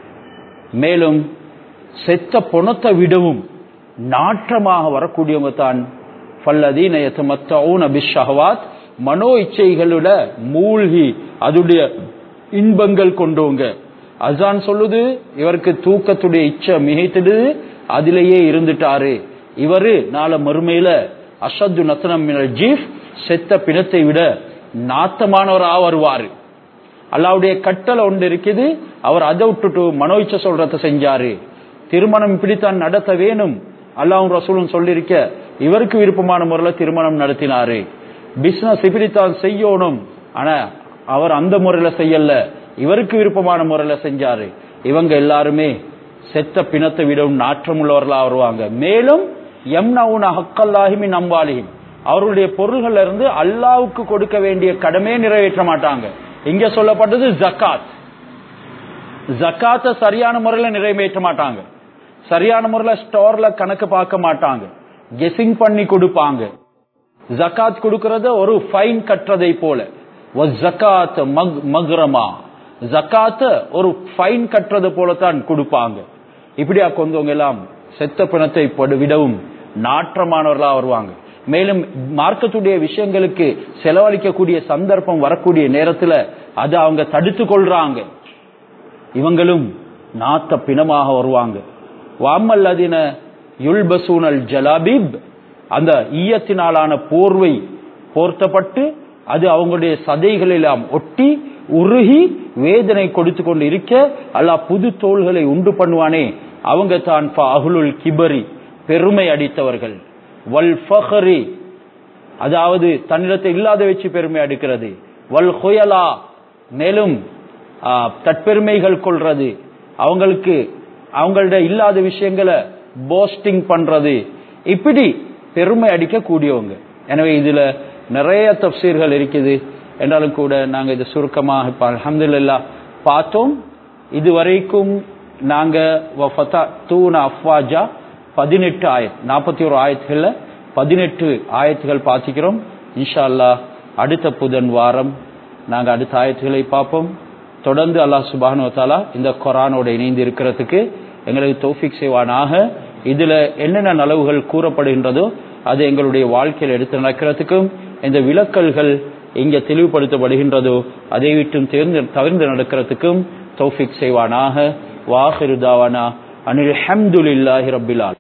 மேலும் செத்த பொணத்தை விடவும் நாற்றமாக வரக்கூடியவங்க தான் ஃபல்லதீன யதமத்தஊன பிஷ்ஷஹவாத் மனோ இச்சைகளோட மூழ்கி அதுடைய இன்பங்கள் கொண்டவங்க அசான் சொல்லுது இவருக்கு தூக்கத்துடைய இச்சை மிகைத்திடுது அதிலேயே இருந்துட்டாரு இவரு நாளை மறுமையில அஷத்து நத்தனம் மினல் ஜீஃப் செத்த பிணத்தை விட நாத்தமானவரா வருவாரு அல்லாவுடைய கட்டளை ஒன்று இருக்குது அவர் அதை விட்டுட்டு மனோயிச்ச சொல்றத செஞ்சாரு திருமணம் இப்படித்தான் நடத்த வேணும் அல்லாஹ்வும் ரசூலும் சொல்லியிருக்க இவருக்கு விருப்பமான முறையில திருமணம் நடத்தினாரு பிசினஸ் இப்படித்தான் செய்யணும் ஆனா அவர் அந்த முறையில செய்யல இவருக்கு விருப்பமான முறையில செஞ்சாரு இவங்க எல்லாருமே செத்த பிணத்தை விடவும் நாற்றம் உள்ளவர்களா வருவாங்க மேலும் எம்னவுன ஹக்கல்லாஹிமி நம்பாலிஹிம் அவர்களுடைய பொருள்கள்ல இருந்து அல்லாவுக்கு கொடுக்க வேண்டிய கடமையை நிறைவேற்ற மாட்டாங்க இங்க சொல்லப்பட்டது ஜக்காத் ஜக்காத்தை சரியான முறையில நிறைவேற்ற மாட்டாங்க சரியான முறையில ஸ்டோர்ல கணக்கு பார்க்க மாட்டாங்க கெஸிங் பண்ணி கொடுப்பாங்க ஜக்காத் கொடுக்கறத ஒரு ஃபைன் கட்டுறதை போல ஜக்காத் மக் மக்ரமா ஜக்காத்த ஒரு ஃபைன் கட்டுறது போலத்தான் கொடுப்பாங்க இப்படியா கொண்டவங்க எல்லாம் செத்த பிணத்தை படு விடவும் நாற்றமானவர்களா வருவாங்க மேலும் மார்க்கத்துடைய விஷயங்களுக்கு செலவழிக்கக்கூடிய சந்தர்ப்பம் வரக்கூடிய நேரத்துல அதை அவங்க தடுத்து கொள்றாங்க இவங்களும் நாத்த பிணமாக வருவாங்க வாமல்லதின யுல்பசூனல் ஜலாபிப் அந்த ஈயத்தினாலான போர்வை போர்த்தப்பட்டு அது அவங்களுடைய சதைகளெல்லாம் ஒட்டி உருகி வேதனை கொடுத்து கொண்டு இருக்க அல்லாஹ் புது தோள்களை உண்டு பண்ணுவானே அவங்க தான் அகுலுல் கிபரி பெருமை அடித்தவர்கள் வல் ஃபஹரி அதாவது தன்னிடத்தை இல்லாத வச்சு பெருமை அடிக்கிறது வல் ஹுயலா மேலும் ஆ, தற்பெருமைகள் கொள்றது அவங்களுக்கு அவங்கள்ட்ட இல்லாத விஷயங்களை போஸ்டிங் பண்றது இப்படி பெருமை அடிக்க கூடியவங்க எனவே இதுல நிறைய தப்சீர்கள் இருக்குது என்றாலும் கூட நாங்க இது சுருக்கமாக இப்ப அல்ஹம்துலில்லாஹ் பார்த்தோம் இதுவரைக்கும் நாங்க வஃபதா தூன அஃப்வாஜா பதினெட்டு ஆயத் நாற்பத்தி ஒரு ஆயத்துகள்ல பதினெட்டு ஆயத்துகள் பார்த்துக்கிறோம் இன்ஷா அல்லாஹ் அடுத்த புதன் வாரம் நாங்க அடுத்த ஆயத்துகளை பார்ப்போம் தொடர்ந்து அல்லாஹ் சுபானு தாலா இந்த குரானோட இணைந்து இருக்கிறதுக்கு எங்களுக்கு தௌஃபிக் செய்வானாக இதுல என்னென்ன நலவுகள் கூறப்படுகின்றதோ அது எங்களுடைய வாழ்க்கையில் எடுத்து நடக்கிறதுக்கும் இந்த விலக்கல்கள் இங்க தெளிவுபடுத்தப்படுகின்றதோ அதை விட்டும் தேர்ந்து தவிர்த்து நடக்கிறதுக்கும் தௌஃபிக் செய்வானாக வாஹிருதாவானா அனில் ஹம்துலில்லாஹி ரப்பில் ஆலமீன்